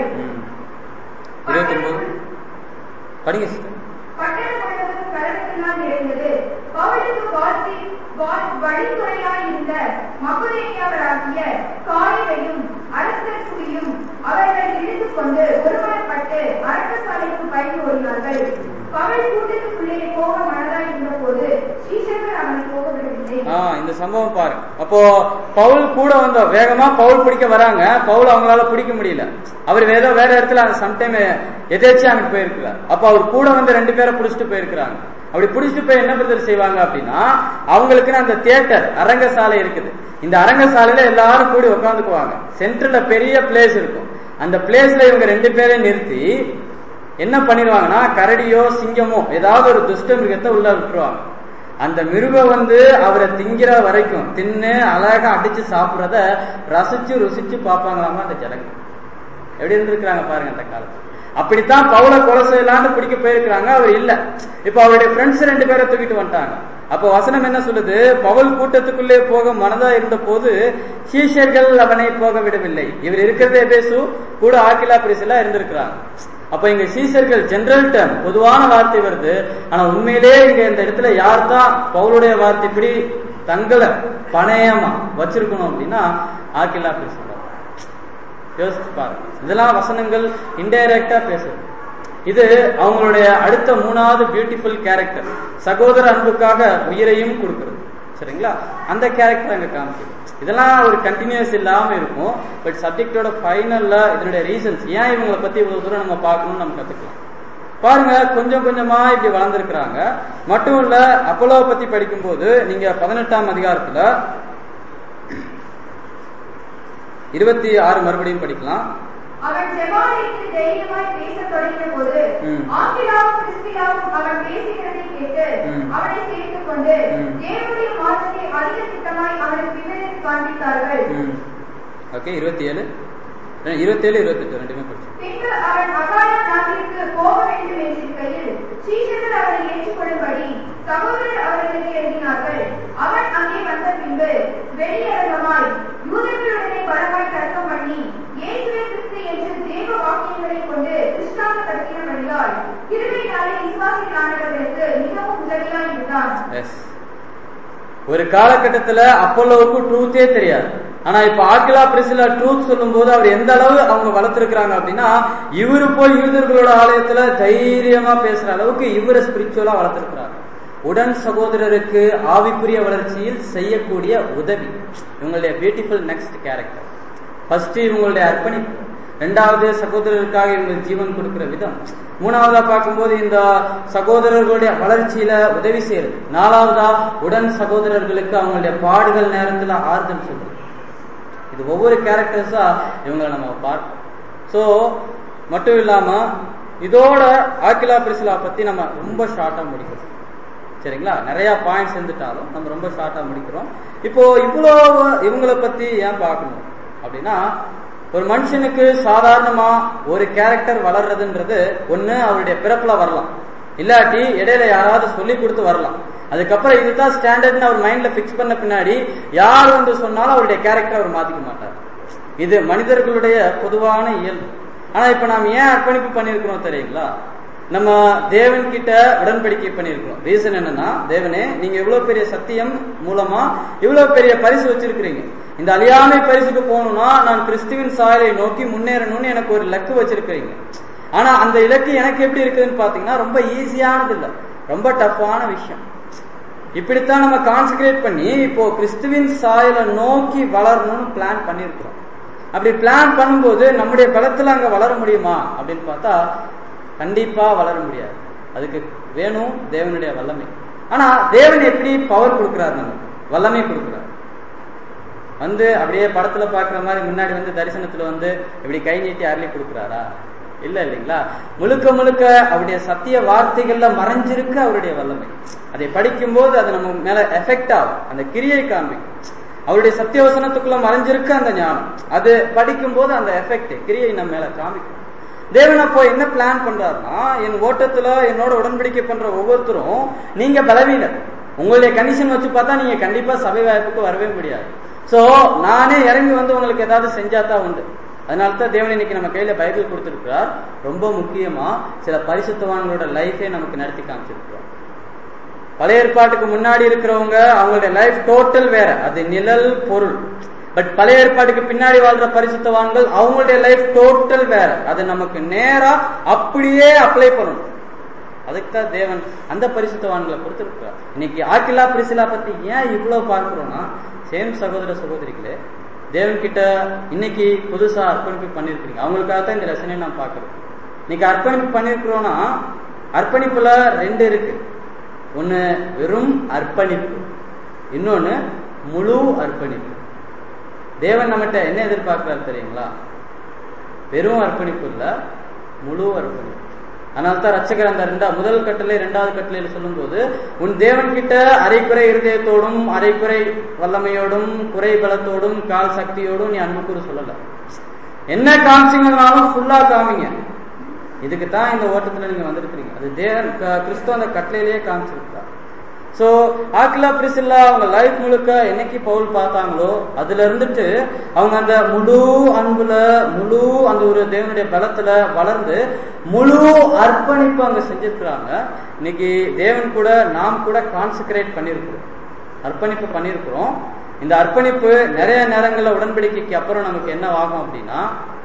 இருபத்தி ஒன்பது படிங்க sister. பட்டணம் முழுவதும் கலகத்தினால் நிறைந்தது பவுலுக்கு வாசி வா- வழித்துறையாய் இருந்த மகுதேனியவராகிய காலிவையும் அரசர்குடியும் அவர்கள் இழுத்து கொண்டு ஒருமனப்பட்டு அரசசாலைக்கு பயந்து ஓடினார்கள் பவுல் கூட்டத்துக்குள்ளே போக மனதாய் இருந்தபோது சீஷர்கள் அவனை போக விடவில்லை ஆ, இந்த சம்பவம் பாருங்க அப்போ பவுல் கூட வந்த வேகமா பவுல் பிடிக்க வராங்க பவுல் அவங்களால பிடிக்க முடியல அவர் வேற வேற இடத்துல அந்த சம்டைம் எதேச்சியா அங்க போயிருக்கிறார் அப்ப அவர் கூட வந்து ரெண்டு பேரை புடிச்சிட்டு போயிருக்கிறாங்க அப்படி புடிச்சிட்டு போய் என்ன பிரதர் செய்வாங்க அப்படின்னா அவங்களுக்குன்னு அந்த தியேட்டர் அரங்கசாலை இருக்குது இந்த அரங்கசாலையில எல்லாரும் கூடி உட்காந்துக்குவாங்க சென்டர்ல பெரிய பிளேஸ் இருக்கும் அந்த பிளேஸ்ல இவங்க ரெண்டு பேரையும் நிறுத்தி என்ன பண்ணிடுவாங்கன்னா கரடியோ சிங்கமோ ஏதாவது ஒரு துஷ்ட மிருகத்தை உள்ள விட்டுருவாங்க அந்த மிருகம் வந்து அவரை திங்கிற வரைக்கும் தின்னு அழகா அடிச்சு சாப்பிடுறத ரசிச்சு ருசிச்சு பார்ப்பாங்களாமா அந்த ஜனங்க எப்படி இருந்திருக்கிறாங்க பாருங்க அந்த காலத்துல அப்படித்தான் பவுல கொலை செய்யலான்னு பிடிக்க போயிருக்கிறாங்க அவர் இல்ல இப்ப அவருடைய ஃப்ரெண்ட்ஸ் ரெண்டு பேரை தூக்கிட்டு வந்துட்டாங்க அப்ப வசனம் என்ன சொல்லுது பவுல் கூட்டத்துக்குள்ளே போக மனதா இருந்த போது சீஷர்கள் அவனை போக விடவில்லை இவர் இருக்கிறதே பேசு கூட ஆக்கிலா பிரிசிலா இருந்திருக்கிறாங்க அப்ப இங்க சீசர்கள் ஜெனரல் டேர்ம் பொதுவான வார்த்தை வருது ஆனா உண்மையிலேயே இங்க இந்த இடத்துல யார் தான் பவுலுடைய வார்த்தை இப்படி தங்களை பணயமா வச்சிருக்கணும் அப்படின்னா ஆக்கிலா பிரிசிலா யோசிச்சு பாருங்க இதெல்லாம் வசனங்கள் இன்டைரக்டா பேசுது இது அவங்களுடைய அடுத்த மூணாவது பியூட்டிஃபுல் கேரக்டர் சகோதர அன்புக்காக உயிரையும் கொடுக்கிறது சரிங்களா அந்த கேரக்டர் அங்க காமிக்குது இதெல்லாம் ஒரு கண்டினியூஸ் இல்லாம இருக்கும் பட் சப்ஜெக்டோட ஃபைனல்ல இதனுடைய ரீசன்ஸ் ஏன் இவங்களை பத்தி இவ்வளவு தூரம் நம்ம பார்க்கணும்னு நம்ம கத்துக்கலாம் பாருங்க கொஞ்சம் கொஞ்சமா இப்படி வளர்ந்துருக்கிறாங்க மட்டும் இல்ல அப்போலோவை பத்தி படிக்கும்போது நீங்க பதினெட்டாம் அதிகாரத்துல இருபத்தி ஆறு மறுபடியும் படிக்கலாம் அவன் ஜெபாலயத்தில் தைரியமாய் பேசத் தொடங்கின போது ம். ஆங்கிலாவும் கிறிஸ்தியாவும் அவன் பேசுகிறதை கேட்டு ம். அவனை சேர்த்துக் கொண்டு ம். தேவனுடைய மாற்றத்தை அதிக திட்டமாய் அவனுக்கு பின்னணியில் காண்பித்தார்கள் ஓகே இருபத்தி ஏழு இருபத்தி ஏழு இருபத்தெட்டு ரெண்டுமே படிச்சு பின்பு அவன் அகாயா நாட்டிற்கு போக வேண்டும் என்றிருக்கையில் சீஷர்கள் அவனை ஏற்றுக்கொள்ளும்படி சகோதரர் அவர்களுக்கு எழுதினார்கள் அவன் அங்கே வந்த பின்பு வெளியரங்கமாய் யூதர்களுடனே பலமாய் தர்க்கம் பண்ணி இயேசுவே கிறிஸ்து என்று தேவ வாக்கியங்களை கொண்டு கிருஷ்ணாக தடுக்கினபடியால் கிருபையினாலே விசுவாசிகளானவர்களுக்கு மிகவும் உதவியாய் இருந்தான் எஸ் ஒரு காலகட்டத்துல அப்போலோவுக்கு ட்ரூத்தே தெரியாது ஆனா இப்ப ஆக்கிலா பிரிசிலா ட்ரூத் சொல்லும் போது அவர் எந்த அளவு அவங்க வளர்த்திருக்கிறாங்க அப்படின்னா இவரு போய் யூதர்களோட ஆலயத்துல தைரியமா பேசுற அளவுக்கு இவரை ஸ்பிரிச்சுவலா வளர்த்திருக்கிறாங்க உடன் சகோதரருக்கு ஆவிக்குரிய வளர்ச்சியில் செய்யக்கூடிய உதவி இவங்களுடைய பியூட்டிஃபுல் நெக்ஸ்ட் கேரக்டர் ஃபர்ஸ்ட் இவங்களுடைய அர்ப்பணிப்பு ரெண்டாவது சகோதரருக்காக இவங்க ஜீவன் கொடுக்கிற விதம் மூணாவதா பார்க்கும்போது இந்த சகோதரர்களுடைய வளர்ச்சியில உதவி செய்யறது நாலாவதா உடன் சகோதரர்களுக்கு அவங்களுடைய பாடுகள் நேரத்துல ஆறுதல் சொல்றது இது ஒவ்வொரு கேரக்டர்ஸா இவங்களை நம்ம பார்ப்போம் சோ மட்டும் இல்லாம இதோட ஆக்கிலா பிரிசிலா பத்தி நம்ம ரொம்ப ஷார்ட்டா முடிக்கிறோம் சரிங்களா நிறைய பாயிண்ட்ஸ் இருந்துட்டாலும் நம்ம ரொம்ப ஷார்ட்டா முடிக்கிறோம் இப்போ இவ்வளோ இவங்களை பத்தி ஏன் பார்க்கணும் அப்படின்னா ஒரு மனுஷனுக்கு சாதாரணமா ஒரு கேரக்டர் வளர்றதுன்றது ஒண்ணு அவருடைய பிறப்புல வரலாம் இல்லாட்டி இடையில யாராவது சொல்லி கொடுத்து வரலாம் அதுக்கப்புறம் இதுதான் ஸ்டாண்டர்ட்னு அவர் மைண்ட்ல பிக்ஸ் பண்ண பின்னாடி யார் வந்து சொன்னாலும் அவருடைய கேரக்டர் அவர் மாத்திக்க மாட்டார் இது மனிதர்களுடைய பொதுவான இயல்பு ஆனா இப்ப நாம் ஏன் அர்ப்பணிப்பு பண்ணிருக்கிறோம் தெரியுங்களா நம்ம தேவன் கிட்ட உடன்படிக்கை பண்ணிருக்கிறோம் ரீசன் என்னன்னா தேவனே நீங்க இவ்வளவு பெரிய சத்தியம் மூலமா இவ்வளவு பெரிய பரிசு வச்சிருக்கிறீங்க இந்த அழியாமை பரிசுக்கு போகணும்னா நான் கிறிஸ்துவின் சாயலை நோக்கி முன்னேறணும்னு எனக்கு ஒரு லக்கு வச்சிருக்கிறீங்க ஆனா அந்த இலக்கு எனக்கு எப்படி இருக்குதுன்னு பாத்தீங்கன்னா ரொம்ப ஈஸியானது இல்ல ரொம்ப டஃப்பான விஷயம் இப்படித்தான் நம்ம கான்சென்ட்ரேட் பண்ணி இப்போ கிறிஸ்துவின் சாயலை நோக்கி வளரணும்னு பிளான் பண்ணிருக்கிறோம் அப்படி பிளான் பண்ணும்போது நம்முடைய பலத்துல அங்க வளர முடியுமா அப்படின்னு பார்த்தா கண்டிப்பா வளர முடியாது அதுக்கு வேணும் தேவனுடைய வல்லமை ஆனா தேவன் எப்படி பவர் கொடுக்கிறார் நமக்கு வல்லமை கொடுக்கிறார் வந்து அப்படியே படத்துல பாக்குற மாதிரி முன்னாடி வந்து தரிசனத்துல வந்து இப்படி கை நீட்டி அருளி கொடுக்கிறாரா இல்ல இல்லைங்களா முழுக்க முழுக்க அவருடைய சத்திய வார்த்தைகள்ல மறைஞ்சிருக்கு அவருடைய வல்லமை அதை படிக்கும் போது அது நம்ம மேல எஃபெக்ட் ஆகும் அந்த கிரியை காண்பிக்கும் அவருடைய சத்தியவசனத்துக்குள்ள மறைஞ்சிருக்கு அந்த ஞானம் அது படிக்கும் போது அந்த எஃபெக்ட் கிரியை நம்ம மேல காமிக்கும் தேவன் அப்போ என்ன பிளான் பண்றாருன்னா என் ஓட்டத்துல என்னோட உடன்படிக்கை பண்ற ஒவ்வொருத்தரும் நீங்க பலவீனர் உங்களுடைய கண்டிஷன் வச்சு பார்த்தா நீங்க கண்டிப்பா சபை வாய்ப்புக்கு வரவே முடியாது சோ நானே இறங்கி வந்து உங்களுக்கு ஏதாவது செஞ்சாதான் உண்டு அதனால தான் தேவன் இன்னைக்கு நம்ம கையில பைபிள் கொடுத்திருக்கிறார் ரொம்ப முக்கியமா சில பரிசுத்தவான்களோட லைஃபே நமக்கு நடத்தி காமிச்சிருக்கிறோம் பழைய ஏற்பாட்டுக்கு முன்னாடி இருக்கிறவங்க அவங்களுடைய லைஃப் டோட்டல் வேற அது நிழல் பொருள் பட் பழைய ஏற்பாட்டுக்கு பின்னாடி வாழ்ற பரிசுத்தவான்கள் அவங்களுடைய லைஃப் டோட்டல் வேற அது நமக்கு நேரா அப்படியே அப்ளை பண்ணணும் அதுக்கு தான் தேவன் அந்த பரிசுத்தவான்களை கொடுத்திருக்கிறார் இன்னைக்கு ஆக்கிலா பிரிசிலா பத்தி ஏன் இவ்வளவு பார்க்கிறோம்னா சேம் சகோதர சகோதரிகளே தேவன் கிட்ட இன்னைக்கு புதுசா அர்ப்பணிப்பு பண்ணிருக்கீங்க அவங்களுக்காக தான் இந்த லெசனே நான் பாக்குறேன் இன்னைக்கு அர்ப்பணிப்பு பண்ணிருக்கிறோம்னா அர்ப்பணிப்புல ரெண்டு இருக்கு ஒன்னு வெறும் அர்ப்பணிப்பு இன்னொன்னு முழு அர்ப்பணிப்பு தேவன் நம்மகிட்ட என்ன எதிர்பார்க்கிறார் தெரியுங்களா வெறும் அர்ப்பணிப்பு இல்ல முழு அர்ப்பணிப்பு அதனால தான் ரச்சகர் அந்த ரெண்டா முதல் கட்டளை இரண்டாவது கட்டளையில சொல்லும்போது உன் தேவன் கிட்ட அரைக்குறை இருதயத்தோடும் அரைக்குறை வல்லமையோடும் குறை பலத்தோடும் கால் சக்தியோடும் நீ அன்பு கூறு சொல்லல என்ன காமிச்சிங்கனாலும் ஃபுல்லா காமிங்க இதுக்கு தான் இந்த ஓட்டத்துல நீங்க வந்திருக்கிறீங்க அது தேவன் கிறிஸ்துவ அந்த கட்டளையிலேயே காமிச்சிருக்கார் சோ ஆக்கிலா பிரிசில்லா அவங்க லைஃப் முழுக்க என்னைக்கு பவுல் பார்த்தாங்களோ அதுல இருந்துட்டு அவங்க அந்த முழு அன்புல முழு அந்த ஒரு தேவனுடைய பலத்துல வளர்ந்து முழு அர்ப்பணிப்பு அங்க செஞ்சிருக்கிறாங்க இன்னைக்கு தேவன் கூட நாம் கூட கான்சென்ட்ரேட் பண்ணிருக்கிறோம் அர்ப்பணிப்பு பண்ணிருக்கிறோம் இந்த அர்ப்பணிப்பு நிறைய நேரங்கள்ல உடன்படிக்கைக்கு அப்புறம் நமக்கு என்ன ஆகும் அப்படின்னா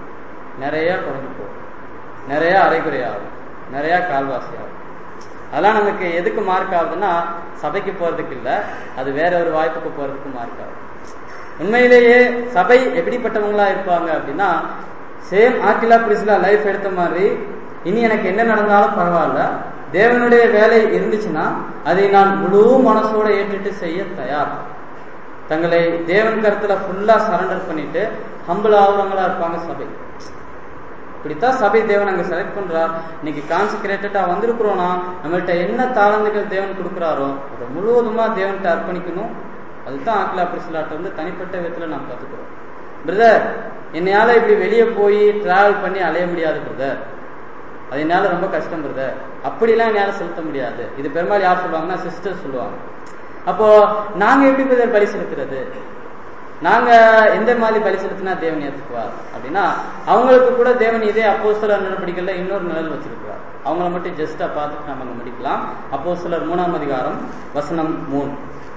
நிறைய குறைஞ்சு போகும் நிறைய அரைகுறை ஆகும் நிறைய கால்வாசி ஆகும் அதெல்லாம் நமக்கு எதுக்கு மார்க் ஆகுதுன்னா சபைக்கு போறதுக்கு இல்ல அது வேற ஒரு வாய்ப்புக்கு போறதுக்கு மார்க் ஆகும் உண்மையிலேயே சபை எப்படிப்பட்டவங்களா இருப்பாங்க அப்படின்னா சேம் ஆக்கிலா பிரிசிலா லைஃப் எடுத்த மாதிரி இனி எனக்கு என்ன நடந்தாலும் பரவாயில்ல தேவனுடைய வேலை இருந்துச்சுன்னா அதை நான் முழு மனசோட ஏற்றுட்டு செய்ய தயார் தங்களை தேவன் கருத்துல ஃபுல்லா சரண்டர் பண்ணிட்டு ஹம்பிள் ஆகுறவங்களா இருப்பாங்க சபை இப்படித்தான் சபை தேவன் அங்க செலக்ட் பண்றா இன்னைக்கு கான்சென்ட்ரேட்டடா வந்திருக்கிறோம்னா நம்மள்ட்ட என்ன தாளந்துகள் தேவன் கொடுக்குறாரோ அதை முழுவதுமா தேவன்கிட்ட அர்ப்பணிக்கணும் அதுதான் ஆக்கிலா பிரிசிலாட்ட வந்து தனிப்பட்ட விதத்துல நாம் கத்துக்கிறோம் பிரதர் என்னையால இப்படி வெளியே போய் டிராவல் பண்ணி அலைய முடியாது பிரதர் அது என்னால ரொம்ப கஷ்டம் பிரதர் அப்படிலாம் என்னால செலுத்த முடியாது இது பெரும்பாலும் யார் சொல்லுவாங்கன்னா சிஸ்டர் சொல்லுவாங்க அப்போ நாங்க எப்படி பிரதர் பலி செலுத்துறது நாங்க எந்த மாதிரி பலி செலுத்தினா தேவன் ஏத்துக்குவார் அப்படின்னா அவங்களுக்கு கூட தேவன் இதே அப்போ சிலர் நடவடிக்கைல இன்னொரு நிழல் வச்சிருக்கிறார் அவங்கள மட்டும் ஜஸ்டா பார்த்துட்டு நம்ம அங்க முடிக்கலாம் அப்போ சிலர் மூணாம் அதிகாரம் வசனம் மூணு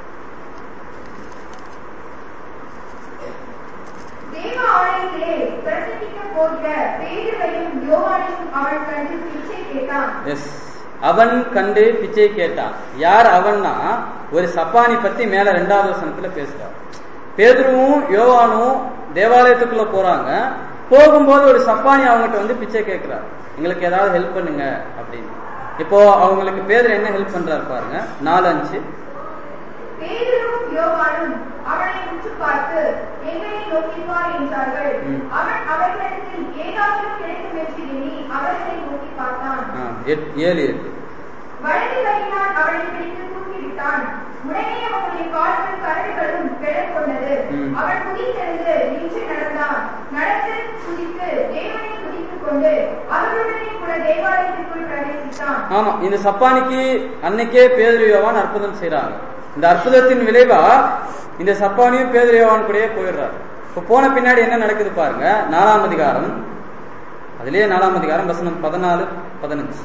தேவ ஆலயத்திலே பிரசங்கிக்க போகிற பேதுரையும் யோவானையும் அவன் கண்டு பிச்சை கேட்டான் எஸ் அவன் கண்டு பிச்சை கேட்டான் யார் அவன்னா ஒரு சப்பானி பத்தி மேல ரெண்டாவது வசனத்துல பேசுறார் பேதுருவும் யோவானும் தேவாலயத்துக்குள்ள போறாங்க போகும்போது ஒரு சப்பானி அவங்ககிட்ட வந்து பிச்சை கேட்கிறார் எங்களுக்கு ஏதாவது ஹெல்ப் பண்ணுங்க அப்படின்னு இப்போ அவங்களுக்கு பேதர் என்ன ஹெல்ப் பண்றாரு பாருங்க நாலு அஞ்சு பேதுரும் யோவானும் அவனை உற்று பார்த்து எங்களை நோக்கிப்பார் என்றார்கள் ம். அவன் அவர்களிடத்தில் ஏதாவது கிடைக்கும் என்று எண்ணி அவர்களை நோக்கி பார்த்தான் ஆ, எட்- ஏழு எட்டு வலது கையினால் அவனை பிடித்து தூக்கி விட்டான் உடனே அவனுடைய கால்கள் கரடுகளும் கிழக் கொண்டது ம். அவன் குதித்தெழுந்து நின்று நடந்தான் நடந்து குதித்து தேவனை துதித்துக் கொண்டு அவர்களுடனே கூட தேவாலயத்திற்குள் பிரவேசித்தான் ஆமா இந்த சப்பானிக்கு அன்னைக்கே பேதுரு யோவான் அற்புதம் செய்றாங்க இந்த அற்புதத்தின் விளைவா இந்த சப்பானியும் பேதுரு யோவான் கூடயே போயிடுறாரு இப்ப போன பின்னாடி என்ன நடக்குது பாருங்க நாலாம் அதிகாரம் அதுலயே நாலாம் அதிகாரம் வசனம் பதினாலு பதினஞ்சு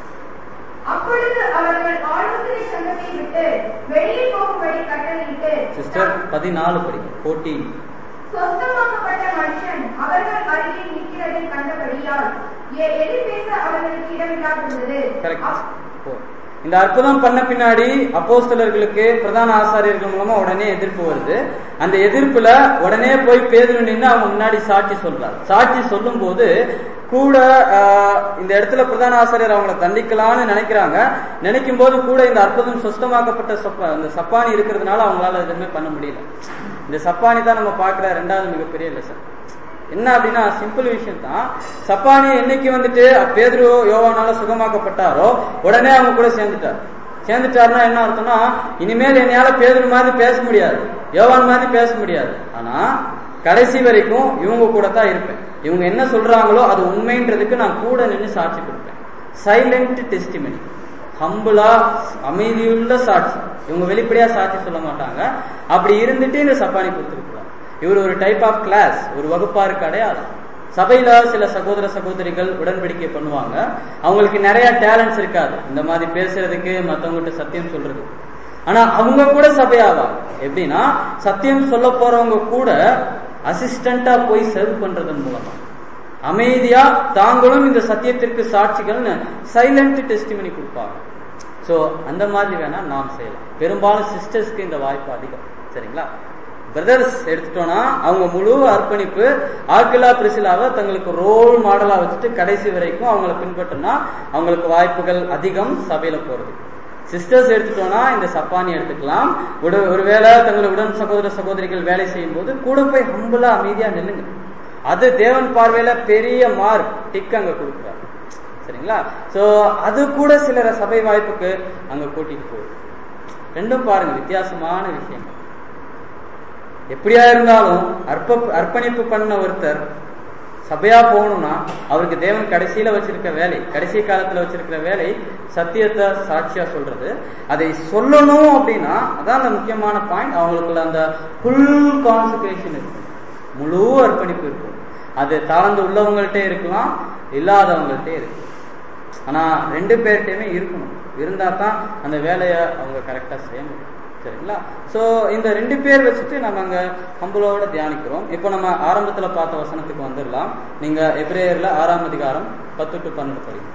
அப்பொழுது அவர்கள் ஆலோசனை சங்கத்தை விட்டு வெளியே போகும்படி கட்டளையிட்டு சிஸ்டர் பதினாலு படி போட்டீன் சொந்தமாக்கப்பட்ட மனுஷன் அவர்கள் அருகே நிற்கிறதை கண்டபடியால் எ- எதிர் பேச அவர்களுக்கு இடமில்லாதிருந்தது கரெக்ட் இந்த அற்புதம் பண்ண பின்னாடி அப்போஸ்தலர்களுக்கு பிரதான ஆசாரியர்கள் மூலமா உடனே எதிர்ப்பு வருது அந்த எதிர்ப்புல உடனே போய் பேதுரு நின்று அவங்க முன்னாடி சாட்சி சொல்றார் சாட்சி சொல்லும் போது கூட ஆஹ், இந்த இடத்துல பிரதான ஆசிரியர் அவங்கள தண்டிக்கலாம்னு நினைக்கிறாங்க நினைக்கும் போது கூட இந்த அற்புதம் சுத்தமாக்கப்பட்ட சப்ப இந்த சப்பானி இருக்கிறதுனால அவங்களால எதுவுமே பண்ண முடியல இந்த சப்பானி தான் நம்ம பார்க்கிற ரெண்டாவது மிகப்பெரிய லெசன் என்ன அப்படின்னா சிம்பிள் விஷயம் தான் சப்பானி என்னைக்கு வந்துட்டு பேதுரு யோவானால சுகமாக்கப்பட்டாரோ உடனே அவங்க கூட சேர்ந்துட்டார் சேர்ந்துட்டாருன்னா என்ன அர்த்தம்னா இனிமேல் என்னையால பேதுரு மாதிரி பேச முடியாது யோவான் மாதிரி பேச முடியாது ஆனா கடைசி வரைக்கும் இவங்க கூட தான் இருப்பேன் இவங்க என்ன சொல்றாங்களோ அது உண்மைன்றதுக்கு நான் கூட நின்று சாட்சி கொடுப்பேன் சைலண்ட் டெஸ்டிமனி ஹம்புலா அமைதியுள்ள சாட்சி இவங்க வெளிப்படையா சாட்சி சொல்ல மாட்டாங்க அப்படி இருந்துட்டு இந்த சப்பானி கொடுத்துருக்குறாங்க இவர் ஒரு டைப் ஆஃப் கிளாஸ் ஒரு வகுப்பாருக்கு அடையாளம் சபையில சில சகோதர சகோதரிகள் உடன்படிக்கை பண்ணுவாங்க அவங்களுக்கு நிறைய டேலண்ட்ஸ் இருக்காது இந்த மாதிரி பேசுறதுக்கு மத்தவங்ககிட்ட சத்தியம் சொல்றது ஆனா அவங்க கூட சபையாவாங்க எப்படின்னா சத்தியம் சொல்ல போறவங்க கூட அசிஸ்டண்டா போய் சர்வ் பண்றதன் மூலமா அமைதியா தாங்களும் இந்த சத்தியத்திற்கு சாட்சிகள்னு சைலண்ட் டெஸ்டிமனி கொடுப்பாங்க சோ அந்த மாதிரி வேணா நாம் செய்யலாம் பெரும்பாலும் சிஸ்டர்ஸ்க்கு இந்த வாய்ப்பு அதிகம் சரிங்களா பிரதர்ஸ் எடுத்துட்டோம்னா அவங்க முழு அர்ப்பணிப்பு ஆர்கிலா பிரிசிலாவை தங்களுக்கு ரோல் மாடலா வச்சுட்டு கடைசி வரைக்கும் அவங்கள பின்பற்றினா அவங்களுக்கு வாய்ப்புகள் அதிகம் சபையில போறது சிஸ்டர்ஸ் எடுத்துட்டோம்னா இந்த சப்பானி எடுத்துக்கலாம் ஒரு ஒருவேளை தங்களுடைய உடன் சகோதர சகோதரிகள் வேலை செய்யும் போது கூட போய் ஹம்புலா அமைதியா நில்லுங்க அது தேவன் பார்வையில பெரிய மார்க் டிக் அங்க கொடுக்குறாரு சரிங்களா சோ அது கூட சிலர சபை வாய்ப்புக்கு அங்க கூட்டிட்டு போகுது ரெண்டும் பாருங்க வித்தியாசமான விஷயம் எப்படியா இருந்தாலும் அர்ப்ப அர்ப்பணிப்பு பண்ண ஒருத்தர் சபையா போகணும்னா அவருக்கு தேவன் கடைசியில வச்சிருக்க வேலை கடைசி காலத்துல வச்சிருக்கிற வேலை சத்தியத்தை சாட்சியா சொல்றது அதை சொல்லணும் அப்படின்னா அதான் அந்த முக்கியமான பாயிண்ட் அவங்களுக்குள்ள அந்த ஃபுல் கான்சன்ட்ரேஷன் இருக்கும் முழு அர்ப்பணிப்பு இருக்கும் அது தாழ்ந்து உள்ளவங்கள்ட்டே இருக்கலாம் இல்லாதவங்கள்ட்டே இருக்கும் ஆனா ரெண்டு பேர்கிட்டயுமே இருக்கணும் இருந்தா தான் அந்த வேலையை அவங்க கரெக்டா செய்ய முடியும் சரிங்களா சோ இந்த ரெண்டு பேர் வச்சுட்டு நம்ம அங்க ஹம்புலோட தியானிக்கிறோம் இப்போ நம்ம ஆரம்பத்துல பார்த்த வசனத்துக்கு வந்துடலாம் நீங்க எப்ரேயர்ல ஆறாம் அதிகாரம் பத்து டு பன்னெண்டு படிங்க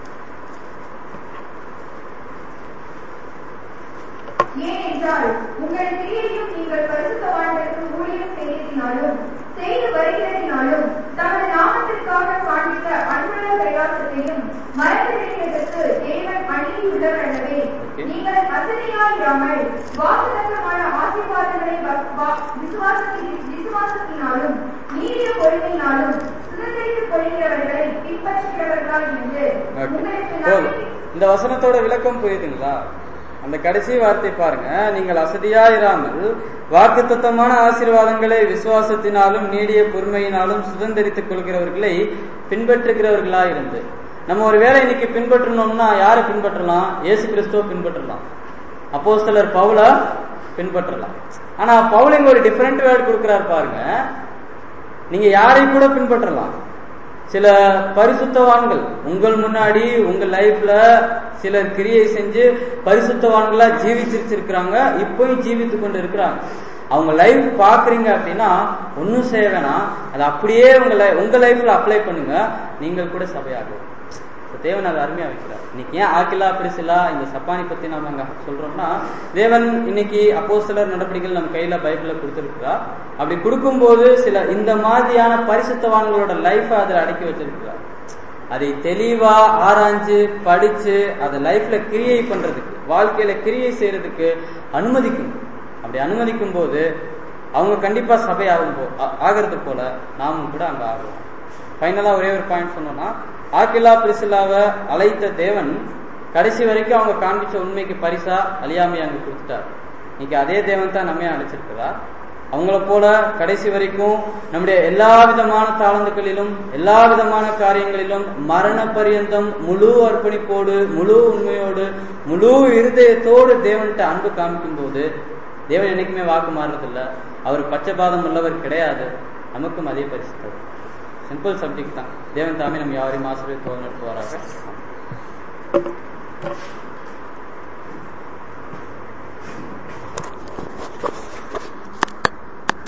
ஏனென்றால் உங்கள் கிரியையும் நீங்கள் பரிசுத்தவான்களுக்கு ஊழியம் செய்ததினாலும் செய்து வருகிறதினாலும் தமது நாமத்திற்காக காண்பித்த அன்புள்ள பிரயாசத்தையும் மறந்துவிடுகிறதற்கு தேவன் அநீதியுள்ளவர் அல்லவே Okay. நீங்கள் அசதியாயிராமல் வாக்குதத்தமான ஆசீர்வாதங்களை வ- வா- விசுவாசத்தி- விசுவாசத்தினாலும் நீடிய பொறுமையினாலும் சுதந்திரித்துக் கொள்கிறவர்களை பின்பற்றுகிறவர்களாய் இருந்து Okay. உங்களுக்கு போதும். நன்மை இந்த வசனத்தோட விளக்கம் புரியுதுங்களா அந்த கடைசி வார்த்தை பாருங்க நீங்கள் அசதியா இராமல் வாக்குத்தத்தமான ஆசீர்வாதங்களை விசுவாசத்தினாலும் நீடிய பொறுமையினாலும் சுதந்திரித்துக் கொள்கிறவர்களை பின்பற்றுகிறவர்களா இருந்து நம்ம ஒரு வேலை இன்னைக்கு பின்பற்றணும்னா யாரை பின்பற்றலாம் இயேசு கிறிஸ்துவ பின்பற்றலாம் அப்போஸ்தலர் பவுலா பின்பற்றலாம் ஆனா பவுல் இங்க ஒரு டிஃபரெண்ட் வேர்ட் கொடுக்கிறார் பாருங்க நீங்க யாரை கூட பின்பற்றலாம் சில பரிசுத்தவான்கள் உங்கள் முன்னாடி உங்க லைஃப்ல சிலர் கிரியை செஞ்சு பரிசுத்தவான்களா ஜீவிச்சிருச்சிருக்கிறாங்க இப்போயும் ஜீவித்து கொண்டு இருக்கிறாங்க அவங்க லைஃப் பாக்குறீங்க அப்படின்னா ஒன்னும் செய்ய வேணாம் அதை அப்படியே உங்க li- உங்க லைஃப்ல அப்ளை பண்ணுங்க நீங்கள் கூட சபையாகும் தேவன் அதை அருமையா வைக்கிறார் இன்னைக்கு ஏன் ஆக்கிலா பிரிசிலா இந்த சப்பானி பத்தி நம்ம அங்க சொல்றோம்னா தேவன் இன்னைக்கு அப்போ சிலர் நடவடிக்கைகள் நம்ம கையில பைபிள்ல கொடுத்திருக்கிறார் அப்படி கொடுக்கும்போது சில இந்த மாதிரியான பரிசுத்தவான்களோட லைஃப அதில் அடக்கி வச்சிருக்கிறார் அதை தெளிவா ஆராய்ஞ்சு படிச்சு அதை லைஃப்ல கிரியை பண்றதுக்கு வாழ்க்கையில கிரியை செய்யறதுக்கு அனுமதிக்கும் அப்படி அனுமதிக்கும் போது அவங்க கண்டிப்பா சபை ஆகும் போ ஆ- ஆகிறது போல நாமும் கூட அங்க ஆகுவோம் ஃபைனலா ஒரே ஒரு பாயிண்ட் சொன்னோம்னா ஆக்கிலா பிரிசிலாவை அழைத்த தேவன் கடைசி வரைக்கும் அவங்க காண்பிச்ச உண்மைக்கு பரிசா அழியாமை அங்க கொடுத்துட்டார் இன்னைக்கு அதே தேவன் தான் நம்ம அழைச்சிருக்கிறா அவங்கள போல கடைசி வரைக்கும் நம்முடைய எல்லா விதமான தாளந்துகளிலும் எல்லா விதமான காரியங்களிலும் மரண பரியந்தம் முழு அர்ப்பணிப்போடு முழு உண்மையோடு முழு இருதயத்தோடு தேவன்கிட்ட அன்பு காமிக்கும் போது தேவன் என்னைக்குமே வாக்கு மாறுறதில்ல அவர் பச்சைபாதம் உள்ளவர் கிடையாது நமக்கும் அதே பரிசு தரும் சிம்பிள் சப்ஜெக்ட் தான் தேவன் தாமே நம்ம யாரையும் ஆசிரியர் நடத்துவாராக